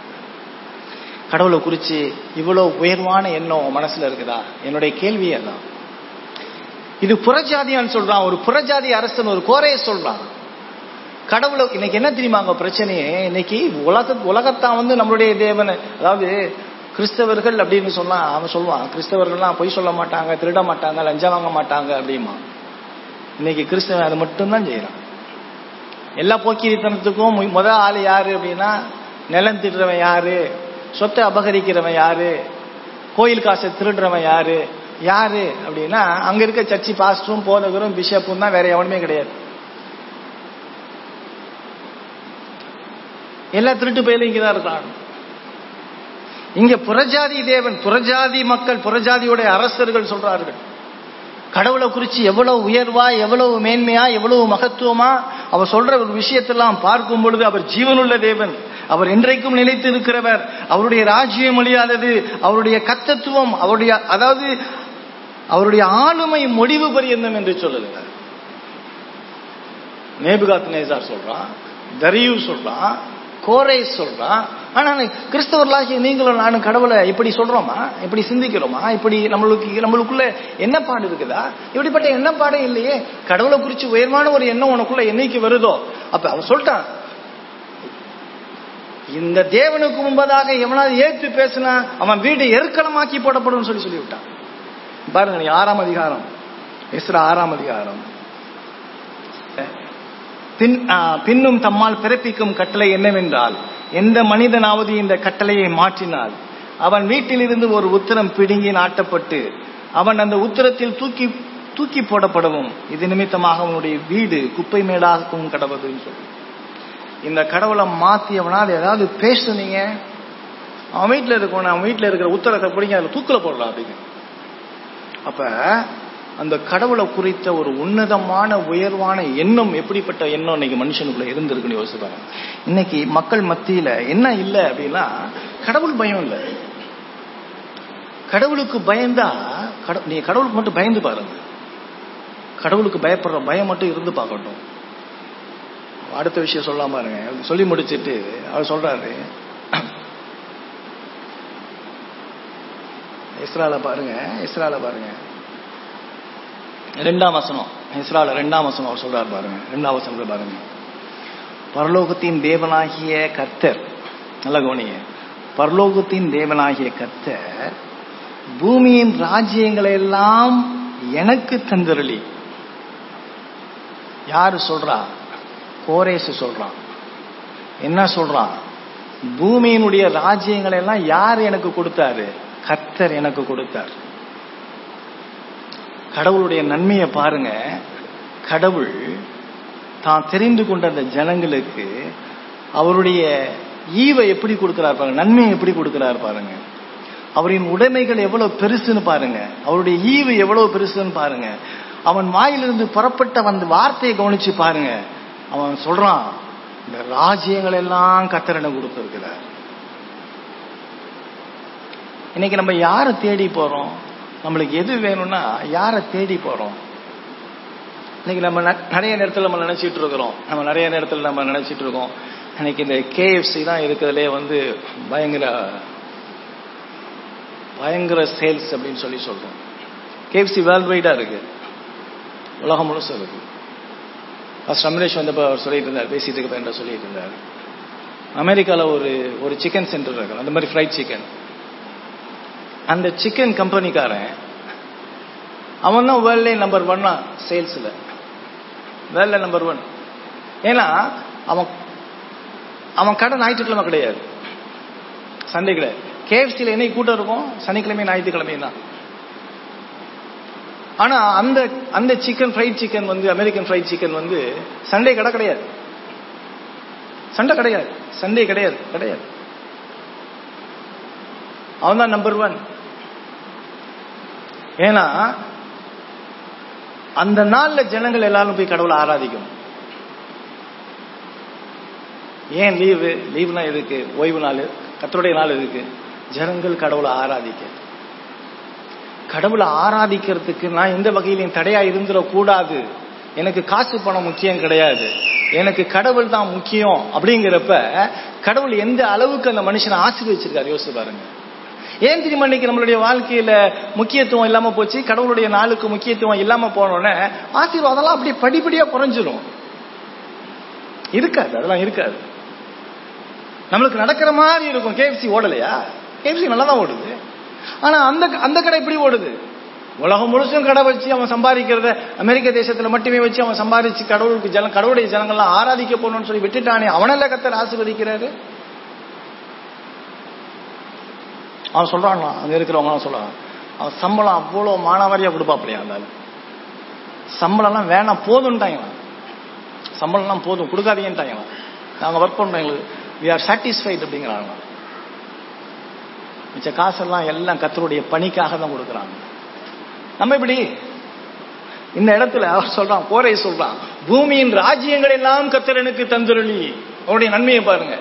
கடவுளை குறிச்சு இவ்வளவு உயர்வான எண்ணம் மனசுல இருக்குதா என்னுடைய கேள்வி அதான் இது புறஜாதியான்னு சொல்றான் ஒரு புறஜாதி அரசன் ஒரு கோரைய சொல்றான் கடவுளை இன்னைக்கு என்ன தெரியுமா அங்க பிரச்சனையே இன்னைக்கு உலக உலகத்தான் வந்து நம்மளுடைய தேவன் அதாவது கிறிஸ்தவர்கள் அப்படின்னு சொன்னா அவன் சொல்லுவான் கிறிஸ்தவர்கள்லாம் பொய் சொல்ல மாட்டாங்க திருட மாட்டாங்க லஞ்சம் வாங்க மாட்டாங்க அப்படிமா இன்னைக்கு கிறிஸ்தவன் அதை மட்டும்தான் செய்யறான் எல்லா போக்கிரித்தனத்துக்கும் முத ஆள் யாரு அப்படின்னா நிலம் திருடுறவன் யாரு சொத்தை அபகரிக்கிறவன் யாரு கோயில் காசை திருடுறவன் யாரு யாரு அப்படின்னா அங்க இருக்க சர்ச்சி பாஸ்டரும் போதகரும் பிஷப்பும் தான் வேற எவனுமே கிடையாது எல்லா திருட்டு பயிலும் இங்கதான் இருக்கான் இங்க புறஜாதி தேவன் புறஜாதி மக்கள் புறஜாதியுடைய அரசர்கள் சொல்றார்கள் கடவுளை குறிச்சு எவ்வளவு உயர்வா எவ்வளவு மேன்மையா எவ்வளவு மகத்துவமா அவர் சொல்ற ஒரு விஷயத்தெல்லாம் பார்க்கும் பொழுது அவர் ஜீவனுள்ள தேவன் அவர் என்றைக்கும் நிலைத்து இருக்கிறவர் அவருடைய ராஜ்யம் அழியாதது அவருடைய கத்தத்துவம் அவருடைய அதாவது அவருடைய ஆளுமை முடிவு பரியந்தம் என்று சொல்லுகிறார் நேபுகாத் நேசார் சொல்றான் தரியு சொல்றான் கோரை சொல்றான் ஆனா கிறிஸ்தவர்களாகிய நீங்களும் நானும் கடவுளை இப்படி சொல்றோமா இப்படி சிந்திக்கிறோமா இப்படி நம்மளுக்கு நம்மளுக்குள்ள எண்ணப்பாடு இருக்குதா இப்படிப்பட்ட எண்ணப்பாடே இல்லையே கடவுளை குறிச்சு உயர்வான ஒரு எண்ணம் உனக்குள்ள என்னைக்கு வருதோ அப்ப அவன் சொல்லிட்டான் இந்த தேவனுக்கு முன்பதாக எவனாவது ஏற்று பேசினா அவன் வீடு எருக்களமாக்கி போடப்படும் சொல்லி சொல்லிவிட்டான் பாருங்க நீ ஆறாம் அதிகாரம் எஸ்ரா ஆறாம் அதிகாரம் பின் ஆ, பின்னும் தம்மால் பிறப்பிக்கும் கட்டளை என்னவென்றால் எந்த மனிதனாவது இந்த கட்டளையை மாற்றினால் அவன் வீட்டிலிருந்து ஒரு உத்தரம் பிடுங்கி நாட்டப்பட்டு அவன் அந்த உத்தரத்தில் தூக்கி தூக்கி போடப்படவும் இது நிமித்தமாக அவனுடைய வீடு குப்பை மேடாகவும் கடவுதுன்னு சொல்லி இந்த கடவுளை மாத்தியவனா அது ஏதாவது பேசுனீங்க அவன் வீட்டில் இருக்கவன அவன் வீட்டில் இருக்கிற உத்தரத்தை பிடிங்க அதில் தூக்கில போடலாம் அப்படின்னு அப்ப அந்த கடவுளை குறித்த ஒரு உன்னதமான உயர்வான எண்ணம் எப்படிப்பட்ட எண்ணம் இன்னைக்கு மனுஷனுக்குள்ள இருந்திருக்குன்னு யோசிச்சு பாருங்க இன்னைக்கு மக்கள் மத்தியில என்ன இல்லை அப்படின்னா கடவுள் பயம் இல்லை கடவுளுக்கு பயந்தா கட- நீ கடவுளுக்கு மட்டும் பயந்து பாருங்க கடவுளுக்கு பயப்படுற பயம் மட்டும் இருந்து பார்க்கட்டும் அடுத்த விஷயம் சொல்லாம பாருங்க சொல்லி முடிச்சிட்டு அவர் சொல்றாரு இஸ்ரால பாருங்க இஸ்ரால பாருங்க ரெண்டாம் வசனம் இஸ்ரால ரெண்டாம் வசனம் அவர் சொல்றாரு பாருங்க ரெண்டாம் வசனத்துல பாருங்க பரலோகத்தின் தேவனாகிய கர்த்தர் நல்ல கவனிங்க பரலோகத்தின் தேவனாகிய கர்த்தர் பூமியின் ராஜ்யங்களை எல்லாம் எனக்கு தந்தருளி யாரு சொல்றா கோரேசு சொல்றான் என்ன சொல்றான் பூமியினுடைய ராஜ்யங்களை எல்லாம் யார் எனக்கு கொடுத்தாரு கர்த்தர் எனக்கு கொடுத்தார் கடவுளுடைய நன்மையை பாருங்க கடவுள் தான் தெரிந்து கொண்ட அந்த ஜனங்களுக்கு அவருடைய ஈவை எப்படி கொடுக்கிறார் பாருங்க நன்மையை எப்படி கொடுக்கிறார் பாருங்க அவரின் உடைமைகள் எவ்வளவு பெருசுன்னு பாருங்க அவருடைய ஈவு எவ்வளவு பெருசுன்னு பாருங்க அவன் வாயிலிருந்து புறப்பட்ட அந்த வார்த்தையை கவனிச்சு பாருங்க அவன் சொல்றான் இந்த ராஜ்யங்கள் எல்லாம் கத்தரனை கொடுத்திருக்கிறார் இன்னைக்கு நம்ம யாரை தேடி போறோம் நம்மளுக்கு எது வேணும்னா யாரை தேடி போறோம் இன்னைக்கு நம்ம ந- நிறைய நேரத்தில் நம்ம நினைச்சிட்டு இருக்கிறோம் நம்ம நிறைய நேரத்தில் நம்ம நினைச்சிட்டு இருக்கோம் இன்னைக்கு இந்த கேஎஃப்சி தான் இருக்கிறதுலே வந்து பயங்கர பயங்கர சேல்ஸ் அப்படின்னு சொல்லி சொல்றோம் கேஎஃப்சி வேர்ல்ட் வைடா இருக்கு உலகம் முழுசும் இருக்கு ஃபர்ஸ்ட் ரமேஷ் வந்தப்போ அவர் சொல்லிட்டு இருந்தார் பேசிட்டு இருக்கப்ப என்ன சொல்லிட்டு இருந்தார் அமெரிக்கால ஒரு ஒரு சிக்கன் சென்டர் இருக்கு அந்த மாதிரி ஃப்ரைட் சிக்கன் அந்த சிக்கன் கம்பெனிக்காரன் அவன் தான் வேர்ல்ட்லே நம்பர் ஒன்னா சேல்ஸ்ல வேர்ல்ட்ல நம்பர் ஒன் ஏன்னா அவன் அவன் கடை ஞாயிற்றுக்கிழமை கிடையாது சண்டே கிடையாது கேஎஃப்சியில் என்னைக்கு கூட்டம் இருக்கும் சனிக்கிழமை ஞாயிற்றுக்கிழமை தான் ஆனா அந்த அந்த சிக்கன் ஃப்ரைட் சிக்கன் வந்து அமெரிக்கன் ஃப்ரைட் சிக்கன் வந்து சண்டே கடை கிடையாது சண்டை கிடையாது சண்டே கிடையாது கிடையாது அவன் தான் நம்பர் ஒன் ஏன்னா அந்த நாள்ல ஜனங்கள் எல்லாரும் போய் கடவுளை ஆராதிக்கணும் ஏன் லீவு லீவுனா எதுக்கு ஓய்வு நாள் கத்தருடைய நாள் எதுக்கு ஜனங்கள் கடவுளை ஆராதிக்க கடவுளை ஆராதிக்கிறதுக்கு நான் எந்த வகையிலையும் தடையா இருந்துடக்கூடாது எனக்கு காசு பணம் முக்கியம் கிடையாது எனக்கு கடவுள் தான் முக்கியம் அப்படிங்கிறப்ப கடவுள் எந்த அளவுக்கு அந்த மனுஷனை ஆசீர்வச்சிருக்காரு யோசிச்சு பாருங்க ஏன் தெரியுமா இன்னைக்கு நம்மளுடைய வாழ்க்கையில முக்கியத்துவம் இல்லாம போச்சு கடவுளுடைய நாளுக்கு முக்கியத்துவம் இல்லாம போனோடனே ஆசீர்வாதம்லாம் அப்படியே படிப்படியா குறைஞ்சிரும் இருக்காது அதெல்லாம் இருக்காது நம்மளுக்கு நடக்கிற மாதிரி இருக்கும் கேஎஃப்சி ஓடலையா கேஎஃப்சி நல்லா தான் ஓடுது ஆனா அந்த அந்த கடை எப்படி ஓடுது உலகம் முழுசும் கடை வச்சு அவன் சம்பாதிக்கிறத அமெரிக்க தேசத்துல மட்டுமே வச்சு அவன் சம்பாதிச்சு கடவுளுக்கு ஜன கடவுளுடைய ஜனங்கள்லாம் ஆராதிக்க போகணும்னு சொல்லி விட்டுட்டானே அவனல்ல கத்தர் ஆசீர்வதிக்கிறாரு அவன் சொல்றான் அங்க இருக்கிறவங்க சொல்றான் அவன் சம்பளம் அவ்வளோ மானாவாரியா கொடுப்பாப்லையா அந்த ஆளு. சம்பளம்லாம் வேணாம் போதும்ட்டாங்களாம் சம்பளம்லாம் போதும் கொடுக்காதீங்கன்ட்டாங்களாம் நாங்கள் ஒர்க் பண்றோம் எங்களுக்கு வி ஆர் சாட்டிஸ்ஃபைட் அப்படிங்கிறாங்க மிச்ச காசெல்லாம் எல்லாம் கத்தருடைய பணிக்காக தான் கொடுக்குறாங்க நம்ம இப்படி இந்த இடத்துல அவர் சொல்றான் கோரை சொல்றான் பூமியின் ராஜ்யங்கள் எல்லாம் கத்தரனுக்கு தந்துருளி அவருடைய நன்மையை பாருங்க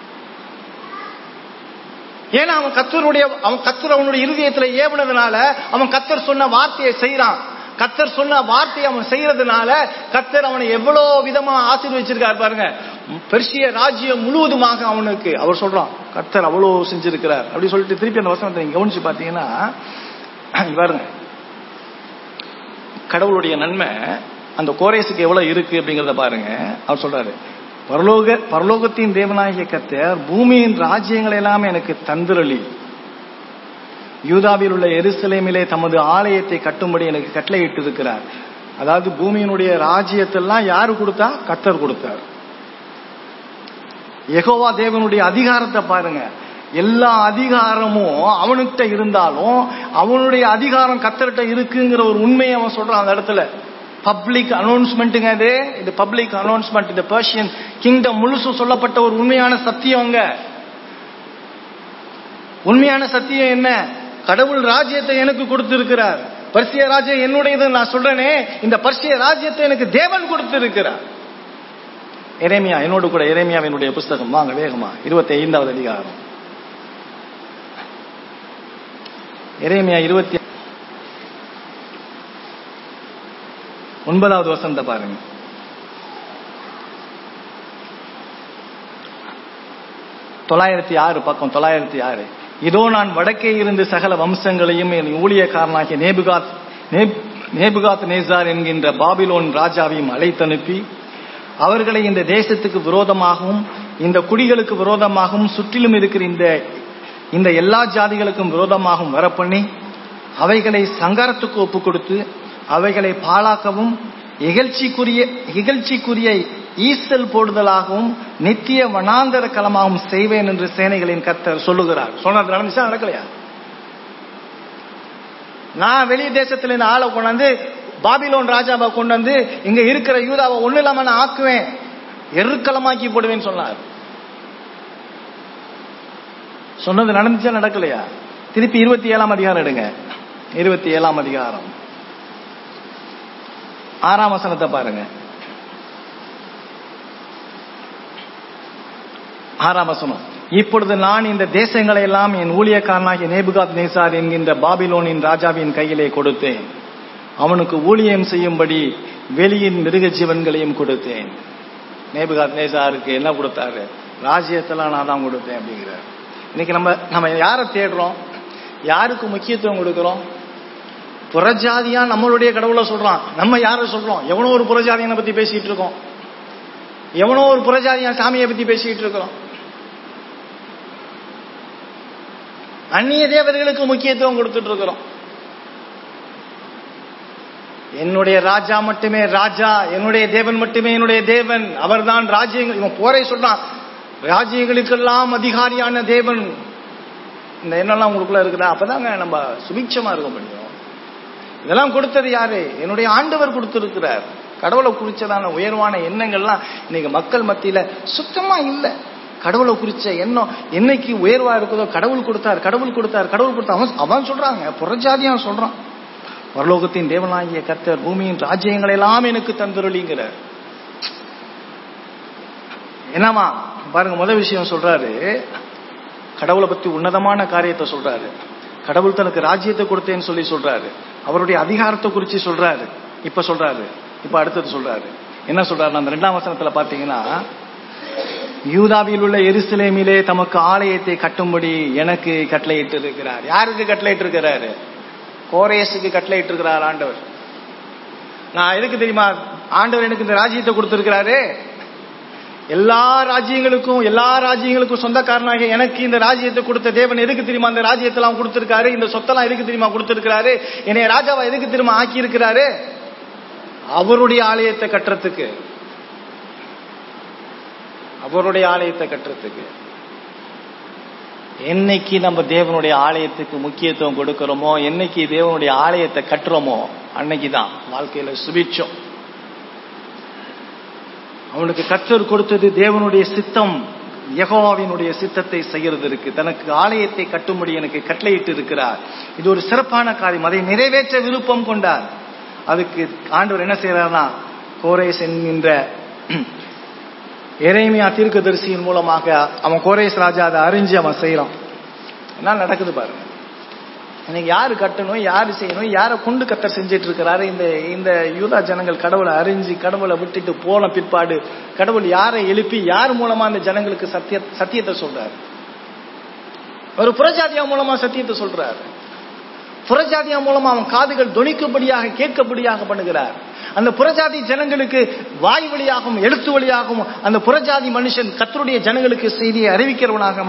ஏன்னா அவன் கத்தருடைய அவன் கத்தர் அவனுடைய இருதயத்துல ஏவுனதுனால அவன் கத்தர் சொன்ன வார்த்தையை செய்யறான் கத்தர் சொன்ன வார்த்தையை அவன் செய்யறதுனால கத்தர் அவனை எவ்வளவு விதமா ஆசீர்வச்சிருக்காரு பாருங்க பெர்சிய ராஜ்யம் முழுவதுமாக அவனுக்கு அவர் சொல்றான் கத்தர் அவ்வளவு செஞ்சிருக்கிறார் அப்படி சொல்லிட்டு திருப்பி அந்த வசனத்தை நீங்க கவனிச்சு பாத்தீங்கன்னா இங்க பாருங்க கடவுளுடைய நன்மை அந்த கோரேசுக்கு எவ்வளவு இருக்கு அப்படிங்கறத பாருங்க அவர் சொல்றாரு பரலோக பரலோகத்தின் தேவனாகிய கத்தர் பூமியின் ராஜ்யங்கள் எல்லாம் எனக்கு தந்திரளி யூதாவில் உள்ள எருசலேமிலே தமது ஆலயத்தை கட்டும்படி எனக்கு கட்டளையிட்டு இருக்கிறார் அதாவது பூமியினுடைய ராஜ்யத்தெல்லாம் யாரு கொடுத்தா கத்தர் கொடுத்தார் யெகோவா தேவனுடைய அதிகாரத்தை பாருங்க எல்லா அதிகாரமும் அவனுக்கிட்ட இருந்தாலும் அவனுடைய அதிகாரம் கத்தர்கிட்ட இருக்குங்கிற ஒரு உண்மையை அவன் சொல்றான் அந்த இடத்துல பப்ளிக் அனௌன்ஸ்மெண்ட்டுங்க இது இது பப்ளிக் அனௌன்ஸ்மெண்ட் இந்த பர்ஷியன் கிங்டம் முழுசும் சொல்லப்பட்ட ஒரு உண்மையான சத்தியம் அங்க உண்மையான சத்தியம் என்ன கடவுள் ராஜ்யத்தை எனக்கு கொடுத்திருக்கிறார் பர்சிய ராஜ்யம் என்னுடையது நான் சொல்றேனே இந்த பர்சிய ராஜ்யத்தை எனக்கு தேவன் கொடுத்திருக்கிறார் எரேமியா என்னோடு கூட எரேமியாவினுடைய புஸ்தகம் வாங்க வேகமா இருபத்தி ஐந்தாவது அதிகாரம் எரேமியா இருபத்தி ஒன்பதாவது வசந்த பாருங்க தொள்ளாயிரத்தி ஆறு பக்கம் தொள்ளாயிரத்தி ஆறு இதோ நான் வடக்கே இருந்து சகல வம்சங்களையும் என் ஊழியக்காரனாகிய நேபுகாத் நேப்- நேபுகாத் நேசார் என்கின்ற பாபிலோன் ராஜாவையும் அழைத்தனுப்பி அவர்களை இந்த தேசத்துக்கு விரோதமாகவும் இந்த குடிகளுக்கு விரோதமாகவும் சுற்றிலும் இருக்கிற இந்த இந்த எல்லா ஜாதிகளுக்கும் விரோதமாகவும் வரப்பண்ணி அவைகளை சங்காரத்துக்கு ஒப்பு கொடுத்து அவைகளை பாழாக்கவும் இகழ்ச்சிக்குரிய இகழ்ச்சிக்குரிய ஈசல் போடுதலாகவும் நித்திய வனாந்தர களமாகவும் செய்வேன் என்று சேனைகளின் கத்தர் சொல்லுகிறார் சொன்னது நடந்துச்சா நடக்கலையா நான் வெளி தேசத்துல இந்த ஆளை கொண்டாந்து பாபிலோன் ராஜாவை கொண்டு வந்து இங்க இருக்கிற யூதாவை ஒண்ணு இல்லாம நான் ஆக்குவேன் எருக்களமாக்கி போடுவேன்னு சொன்னார் சொன்னது நடந்துச்சா நடக்கலையா திருப்பி இருபத்தி ஏழாம் அதிகாரம் எடுங்க இருபத்தி ஏழாம் அதிகாரம் ஆறாம் வசனத்தை பாருங்க ஆறாம் வசனம் இப்பொழுது நான் இந்த தேசங்களை எல்லாம் என் ஊழியக்காரனாகிய நேபுகாத் நேசார் என்கின்ற பாபிலோனின் ராஜாவின் கையிலே கொடுத்தேன் அவனுக்கு ஊழியம் செய்யும்படி வெளியின் மிருக ஜீவன்களையும் கொடுத்தேன் நேபுகாத் நேசாருக்கு என்ன கொடுத்தாரு ராஜ்யத்தெல்லாம் நான் தான் கொடுத்தேன் அப்படிங்கிறார் இன்னைக்கு நம்ம நம்ம யாரை தேடுறோம் யாருக்கு முக்கியத்துவம் கொடுக்கிறோம் புறஜாதியா நம்மளுடைய கடவுளை சொல்றான் நம்ம யாரை சொல்றோம் எவனோ ஒரு புறஜாதியனை பத்தி பேசிட்டு இருக்கோம் எவனோ ஒரு புறஜாதியா சாமியை பத்தி பேசிட்டு இருக்கிறோம் அந்நிய தேவதைகளுக்கு முக்கியத்துவம் கொடுத்துட்டு இருக்கிறோம் என்னுடைய ராஜா மட்டுமே ராஜா என்னுடைய தேவன் மட்டுமே என்னுடைய தேவன் அவர்தான் ராஜ்யங்கள் இவன் போரை சொல்றான் ராஜ்யங்களுக்கெல்லாம் அதிகாரியான தேவன் இந்த எண்ணெல்லாம் உங்களுக்குள்ள இருக்குதா அப்பதாங்க நம்ம சுபிட்சமா இருக்க முடியும் இதெல்லாம் கொடுத்தது யாரு என்னுடைய ஆண்டவர் கொடுத்திருக்கிறார் கடவுளை குறிச்சதான உயர்வான எண்ணங்கள்லாம் இன்னைக்கு மக்கள் மத்தியில சுத்தமா இல்ல கடவுளை குறிச்ச எண்ணம் என்னைக்கு உயர்வா இருக்குதோ கடவுள் கொடுத்தார் கடவுள் கொடுத்தார் கடவுள் கொடுத்தார் அவன் அவன் சொல்றாங்க புறஜாதியான் சொல்றான் பரலோகத்தின் தேவனாகிய கர்த்தர் பூமியின் ராஜ்யங்களை எல்லாம் எனக்கு தந்துருளிங்கிறார் என்னமா பாருங்க முதல் விஷயம் சொல்றாரு கடவுளை பத்தி உன்னதமான காரியத்தை சொல்றாரு கடவுள் தனக்கு ராஜ்யத்தை கொடுத்தேன்னு சொல்லி சொல்றாரு அவருடைய அதிகாரத்தை குறிச்சு சொல்றாரு இப்ப சொல்றாரு இப்ப அடுத்தது சொல்றாரு என்ன சொல்றாரு அந்த ரெண்டாம் வசனத்துல பாத்தீங்கன்னா யூதாவில் உள்ள எருசலேமிலே தமக்கு ஆலயத்தை கட்டும்படி எனக்கு கட்டளையிட்டு இருக்கிறார் யாருக்கு கட்டளையிட்டு இருக்கிறாரு கோரேசுக்கு கட்டளையிட்டு இருக்கிறார் ஆண்டவர் நான் எதுக்கு தெரியுமா ஆண்டவர் எனக்கு இந்த ராஜ்யத்தை கொடுத்திருக்கிறாரு எல்லா ராஜ்யங்களுக்கும் எல்லா ராஜ்யங்களுக்கும் சொந்தக்காரனாக எனக்கு இந்த ராஜ்யத்தை கொடுத்த தேவன் எதுக்கு தெரியுமா அந்த ராஜ்யத்தெல்லாம் கொடுத்திருக்காரு இந்த சொத்தெல்லாம் எதுக்கு தெரியுமா கொடுத்திருக்கிறாரு என்னைய ராஜாவா எதுக்கு தெரியுமா ஆக்கி இருக்கிறாரு அவருடைய ஆலயத்தை கட்டுறதுக்கு அவருடைய ஆலயத்தை கட்டுறதுக்கு என்னைக்கு நம்ம தேவனுடைய ஆலயத்துக்கு முக்கியத்துவம் கொடுக்கிறோமோ என்னைக்கு தேவனுடைய ஆலயத்தை கட்டுறோமோ அன்னைக்கு தான் வாழ்க்கையில சுபிட்சம் அவனுக்கு கற்றர் கொடுத்தது தேவனுடைய சித்தம் யகோவாவினுடைய சித்தத்தை செய்கிறது இருக்கு தனக்கு ஆலயத்தை கட்டும்படி எனக்கு கட்டளையிட்டு இருக்கிறார் இது ஒரு சிறப்பான காரியம் அதை நிறைவேற்ற விருப்பம் கொண்டார் அதுக்கு ஆண்டவர் என்ன செய்யறாருன்னா கோரேஸ் என்கின்ற எரேமியா தீர்க்கதரிசியின் மூலமாக அவன் கோரேஸ் ராஜா அதை அறிஞ்சு அவன் செய்யறான் என்ன நடக்குது பாருங்க இன்னைக்கு யாரு கட்டணும் யாரு செய்யணும் யாரை கொண்டு கத்தர் செஞ்சிட்டு இருக்கிறாரு இந்த இந்த யூதா ஜனங்கள் கடவுளை அறிஞ்சு கடவுளை விட்டுட்டு போன பிற்பாடு கடவுள் யாரை எழுப்பி யார் மூலமா அந்த ஜனங்களுக்கு சத்திய சத்தியத்தை சொல்றாரு ஒரு புறஜாதியா மூலமா சத்தியத்தை சொல்றாரு புறஜாதியா மூலமா அவன் காதுகள் தொனிக்கும்படியாக கேட்கப்படியாக பண்ணுகிறார் அந்த புறஜாதி ஜனங்களுக்கு வாய் வழியாகவும் எழுத்து வழியாகவும் அந்த புறஜாதி மனுஷன் கத்தருடைய ஜனங்களுக்கு செய்தியை அறிவிக்கிறவனாக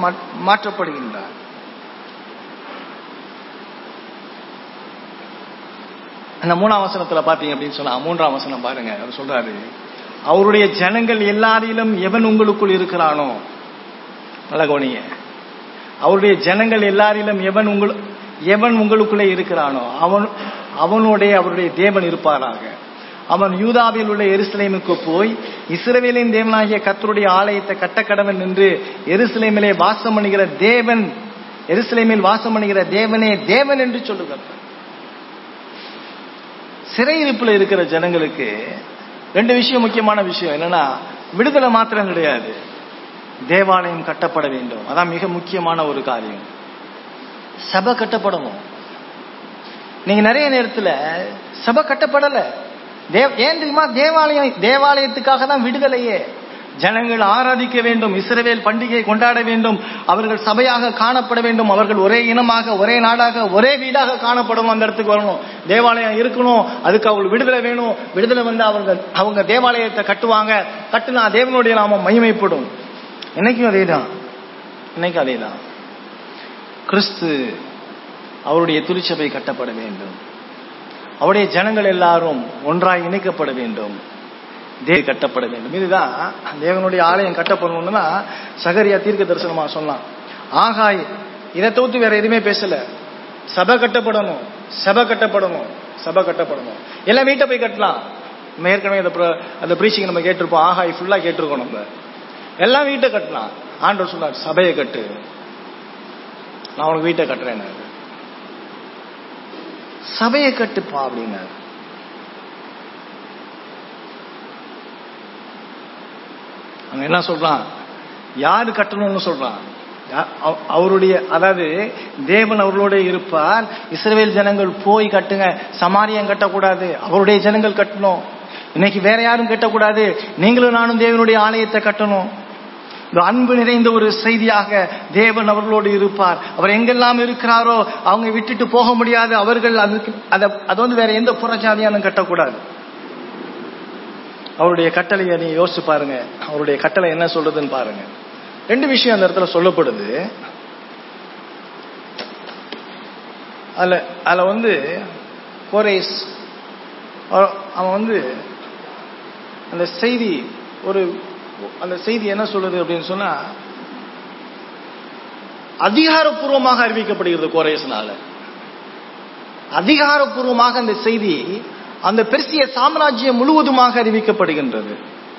மாற்றப்படுகின்றார் அந்த மூணாம் வசனத்துல பாத்தீங்க அப்படின்னு சொன்னா மூன்றாம் வசனம் பாருங்க அவர் சொல்றாரு அவருடைய ஜனங்கள் எல்லாரிலும் எவன் உங்களுக்குள் இருக்கிறானோ நல்ல கவனிங்க அவருடைய ஜனங்கள் எல்லாரிலும் எவன் உங்கள் எவன் உங்களுக்குள்ளே இருக்கிறானோ அவன் அவனுடைய அவருடைய தேவன் இருப்பாராக அவன் யூதாவில் உள்ள எருசலேமுக்கு போய் இஸ்ரவேலின் தேவனாகிய கத்தருடைய ஆலயத்தை கட்டக்கடவன் என்று எருசலேமிலே வாசம் பண்ணுகிற தேவன் எருசலேமில் வாசம் பண்ணுகிற தேவனே தேவன் என்று சொல்லுகிறார் சிறையிருப்பில் இருக்கிற ஜனங்களுக்கு ரெண்டு விஷயம் முக்கியமான விஷயம் என்னன்னா விடுதலை மாத்திரம் கிடையாது தேவாலயம் கட்டப்பட வேண்டும் அதான் மிக முக்கியமான ஒரு காரியம் சபை கட்டப்படணும் நீங்க நிறைய நேரத்துல சபை கட்டப்படல தேவ- ஏன் தெரியுமா தேவாலயம் தேவாலயத்துக்காக தான் விடுதலையே ஜனங்கள் ஆராதிக்க வேண்டும் இஸ்ரவேல் பண்டிகையை கொண்டாட வேண்டும் அவர்கள் சபையாக காணப்பட வேண்டும் அவர்கள் ஒரே இனமாக ஒரே நாடாக ஒரே வீடாக காணப்படணும் அந்த இடத்துக்கு வரணும் தேவாலயம் இருக்கணும் அதுக்கு அவங்களுக்கு விடுதலை வேணும் விடுதலை வந்து அவங்க அவங்க தேவாலயத்தை கட்டுவாங்க கட்டுனா தேவனுடைய நாமம் மகிமைப்படும் இன்னைக்கும் அதேதான் இன்னைக்கும் அதேதான் கிறிஸ்து அவருடைய திருச்சபை கட்டப்பட வேண்டும் அவருடைய ஜனங்கள் எல்லாரும் ஒன்றாய் இணைக்கப்பட வேண்டும் தேவ கட்டப்பட வேண்டும் இதுதான் தேவனுடைய ஆலயம் கட்டப்படணும்னா சகரியா தீர்க்க தரிசனமா சொன்னான் ஆகாய் இதை தவிர்த்து வேற எதுவுமே பேசல சபை கட்டப்படணும் சபை கட்டப்படணும் சபை கட்டப்படணும் எல்லாம் வீட்டை போய் கட்டலாம் நம்ம ஏற்கனவே அந்த பிர- அந்த ப்ரீச்சிங் நம்ம கேட்டிருப்போம் ஆகாய் ஃபுல்லா கேட்டிருக்கோம் நம்ம எல்லாம் வீட்டை கட்டலாம் ஆண்டவர் சொன்னார் சபையை கட்டு நான் உனக்கு வீட்டை கட்டுறேன் சபையை கட்டுப்பா அப்படின்னாரு அவன் என்ன சொல்றான் யாரு கட்டணும்னு சொல்றான் யா- அவ- அவருடைய அதாவது தேவன் அவர்களோட இருப்பார் இஸ்ரவேல் ஜனங்கள் போய் கட்டுங்க சமாரியம் கட்டக்கூடாது அவருடைய ஜனங்கள் கட்டணும் இன்னைக்கு வேற யாரும் கட்டக்கூடாது நீங்களும் நானும் தேவனுடைய ஆலயத்தை கட்டணும் இந்த அன்பு நிறைந்த ஒரு செய்தியாக தேவன் அவர்களோடு இருப்பார் அவர் எங்கெல்லாம் இருக்கிறாரோ அவங்க விட்டுட்டு போக முடியாது அவர்கள் அதுக்கு அதை அது வந்து வேற எந்த புறஜாதியாலும் கட்டக்கூடாது அவருடைய கட்டளையை நீங்க யோசிச்சு பாருங்க அவருடைய கட்டளை என்ன சொல்றதுன்னு பாருங்க ரெண்டு விஷயம் அந்த இடத்துல சொல்லப்படுது அதுல அதுல வந்து கோரேஸ் அவ- அவன் வந்து அந்த செய்தி ஒரு அந்த செய்தி என்ன சொல்லுது அப்படின்னு சொன்னா அதிகாரப்பூர்வமாக அறிவிக்கப்படுகிறது கோரேசனால அதிகாரப்பூர்வமாக அந்த செய்தி அந்த பெர்சிய சாம்ராஜ்யம் முழுவதுமாக அறிவிக்கப்படுகின்றது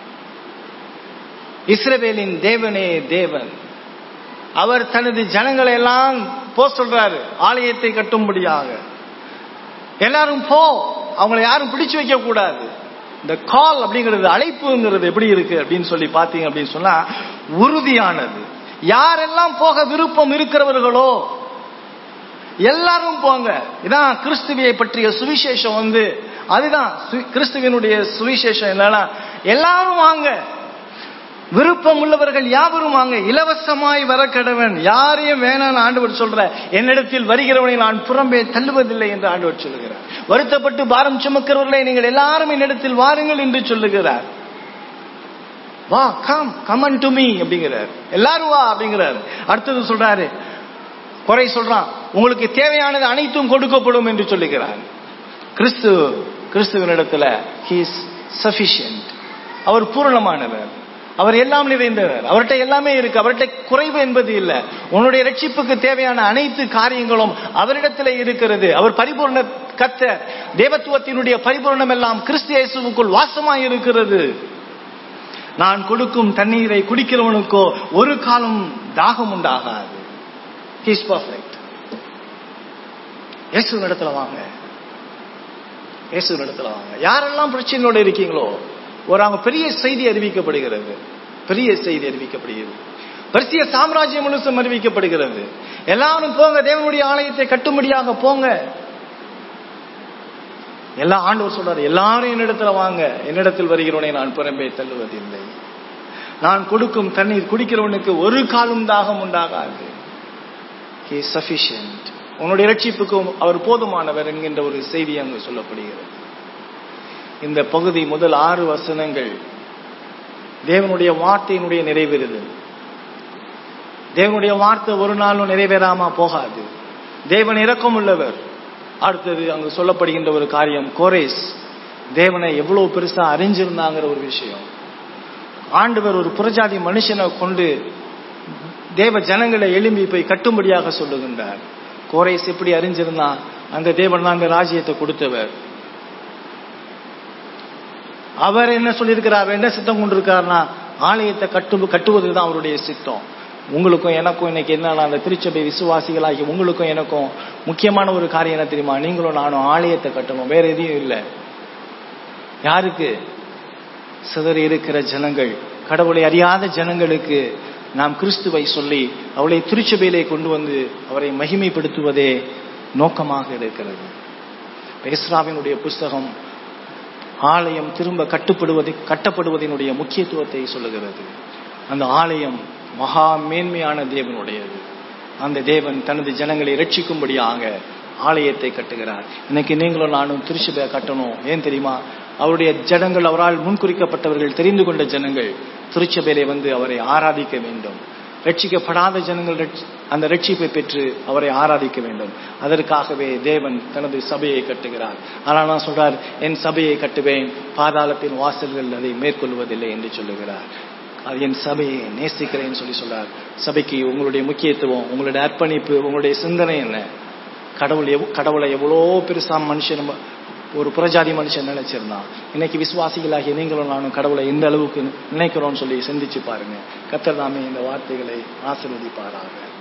இஸ்ரவேலின் தேவனே தேவன் அவர் தனது ஜனங்களை எல்லாம் போ சொல்றாரு ஆலயத்தை கட்டும்படியாக எல்லாரும் போ அவங்கள யாரும் பிடிச்சு வைக்க கூடாது இந்த கால் அப்படிங்கிறது அழைப்புங்கிறது எப்படி இருக்கு அப்படின்னு சொல்லி பாத்தீங்க அப்படின்னு சொன்னா உறுதியானது யாரெல்லாம் போக விருப்பம் இருக்கிறவர்களோ எல்லாரும் போங்க இதான் கிறிஸ்துவியை பற்றிய சுவிசேஷம் வந்து அதுதான் சு- கிறிஸ்துவினுடைய சுவிசேஷம் என்னன்னா எல்லாரும் வாங்க விருப்பம் உள்ளவர்கள் யாவரும் வாங்க இலவசமாய் வர கடவன் யாரையும் வேணாம் ஆண்டவர் சொல்ற என்னிடத்தில் வருகிறவனை நான் புறம்பே தள்ளுவதில்லை என்று ஆண்டவர் சொல்லுகிறார் வருத்தப்பட்டு பாரம் சுமக்கிறவர்களை நீங்கள் எல்லாரும் என்னிடத்தில் வாருங்கள் என்று சொல்லுகிறார் வா கம் கமன் டு மீ அப்படிங்கிறார் எல்லாரும் வா அப்படிங்கிறார் அடுத்தது சொல்றாரு குறை சொல்றான் உங்களுக்கு தேவையானது அனைத்தும் கொடுக்கப்படும் என்று சொல்லுகிறார் கிறிஸ்து கிறிஸ்துவனிடத்துல ஹீஸ் சஃபிஷியன்ட் அவர் பூரணமானவர் அவர் எல்லாம் நிறைந்தவர் அவர்கிட்ட எல்லாமே இருக்கு அவர்கிட்ட குறைவு என்பது இல்லை உன்னுடைய ரட்சிப்புக்கு தேவையான அனைத்து காரியங்களும் அவரிடத்துல இருக்கிறது அவர் பரிபூர்ண கத்த தேவத்துவத்தினுடைய பரிபூர்ணம் எல்லாம் கிறிஸ்து இயேசுவுக்குள் வாசமாய் இருக்கிறது நான் கொடுக்கும் தண்ணீரை குடிக்கிறவனுக்கோ ஒரு காலம் தாகம் உண்டாகாது ஹீஸ் பர்ஃபெக்ட் இயேசு இடத்துல வாங்க இயேசு இடத்துல வாங்க யாரெல்லாம் பிரச்சனையோட இருக்கீங்களோ ஒரு அவங்க பெரிய செய்தி அறிவிக்கப்படுகிறது பெரிய செய்தி அறிவிக்கப்படுகிறது பரிசிய சாம்ராஜ்யம் முழுசும் அறிவிக்கப்படுகிறது எல்லாரும் போங்க தேவனுடைய ஆலயத்தை கட்டும்படியாக போங்க எல்லா ஆண்டவர் சொல்றாரு எல்லாரும் என்னிடத்துல வாங்க என்னிடத்தில் வருகிறவனை நான் புறம்பே தள்ளுவதில்லை நான் கொடுக்கும் தண்ணீர் குடிக்கிறவனுக்கு ஒரு காலும் தாகம் உண்டாகாது ஹி சஃபிஷியன்ட் உன்னுடைய ரட்சிப்புக்கும் அவர் போதுமானவர் என்கின்ற ஒரு செய்தி அங்கு சொல்லப்படுகிறது இந்த பகுதி முதல் ஆறு வசனங்கள் தேவனுடைய வார்த்தையினுடைய நிறைவேறுதல் தேவனுடைய வார்த்தை ஒரு நாளும் நிறைவேறாம போகாது தேவன் இரக்கம் உள்ளவர் அடுத்தது அங்கு சொல்லப்படுகின்ற ஒரு காரியம் கோரேஸ் தேவனை எவ்வளவு பெருசா அறிஞ்சிருந்தாங்கிற ஒரு விஷயம் ஆண்டவர் ஒரு புறஜாதி மனுஷனை கொண்டு தேவ ஜனங்களை எழும்பி போய் கட்டும்படியாக சொல்லுகின்றார் கோரேஸ் எப்படி அறிஞ்சிருந்தான் அந்த தேவன் தான் அந்த ராஜ்யத்தை கொடுத்தவர் அவர் என்ன சொல்லியிருக்கிறார் என்ன சித்தம் கொண்டிருக்காருன்னா ஆலயத்தை கட்டு கட்டுவது தான் அவருடைய சித்தம் உங்களுக்கும் எனக்கும் இன்னைக்கு என்னன்னா அந்த திருச்சபை விசுவாசிகளாகி உங்களுக்கும் எனக்கும் முக்கியமான ஒரு காரியம் என்ன தெரியுமா நீங்களும் நானும் ஆலயத்தை கட்டணும் வேற எதையும் இல்லை யாருக்கு சிதறி இருக்கிற ஜனங்கள் கடவுளை அறியாத ஜனங்களுக்கு நாம் கிறிஸ்துவை சொல்லி அவளை திருச்சபையிலே கொண்டு வந்து அவரை மகிமைப்படுத்துவதே நோக்கமாக இருக்கிறது எஸ்ராவினுடைய புஸ்தகம் ஆலயம் திரும்ப கட்டுப்படுவது கட்டப்படுவதனுடைய முக்கியத்துவத்தை சொல்லுகிறது அந்த ஆலயம் மகா மேன்மையான தேவனுடையது அந்த தேவன் தனது ஜனங்களை ரட்சிக்கும்படியாக ஆலயத்தை கட்டுகிறார் இன்னைக்கு நீங்களும் நானும் திருச்சபையை கட்டணும் ஏன் தெரியுமா அவருடைய ஜனங்கள் அவரால் முன்குறிக்கப்பட்டவர்கள் தெரிந்து கொண்ட ஜனங்கள் திருச்சபையிலே வந்து அவரை ஆராதிக்க வேண்டும் ரட்சிக்கப்படாத ஜனங்கள் அந்த ரட்சிப்பை பெற்று அவரை ஆராதிக்க வேண்டும் அதற்காகவே தேவன் தனது சபையை கட்டுகிறார் ஆனால் நான் சொல்றார் என் சபையை கட்டுவேன் பாதாளத்தின் வாசல்கள் அதை மேற்கொள்வதில்லை என்று சொல்லுகிறார் அது என் சபையை நேசிக்கிறேன்னு சொல்லி சொல்றார் சபைக்கு உங்களுடைய முக்கியத்துவம் உங்களுடைய அர்ப்பணிப்பு உங்களுடைய சிந்தனை என்ன கடவுள் எவ் கடவுளை எவ்வளோ பெருசா மனுஷன் ஒரு புறஜாதி மனுஷன் நினைச்சிருந்தான் இன்னைக்கு விசுவாசிகளாகிய நீங்களும் நானும் கடவுளை எந்த அளவுக்கு நினைக்கிறோம்னு சொல்லி சிந்திச்சு பாருங்க கத்தர் நாமே இந்த வார்த்தைகளை ஆசிர்வதிப்பாராக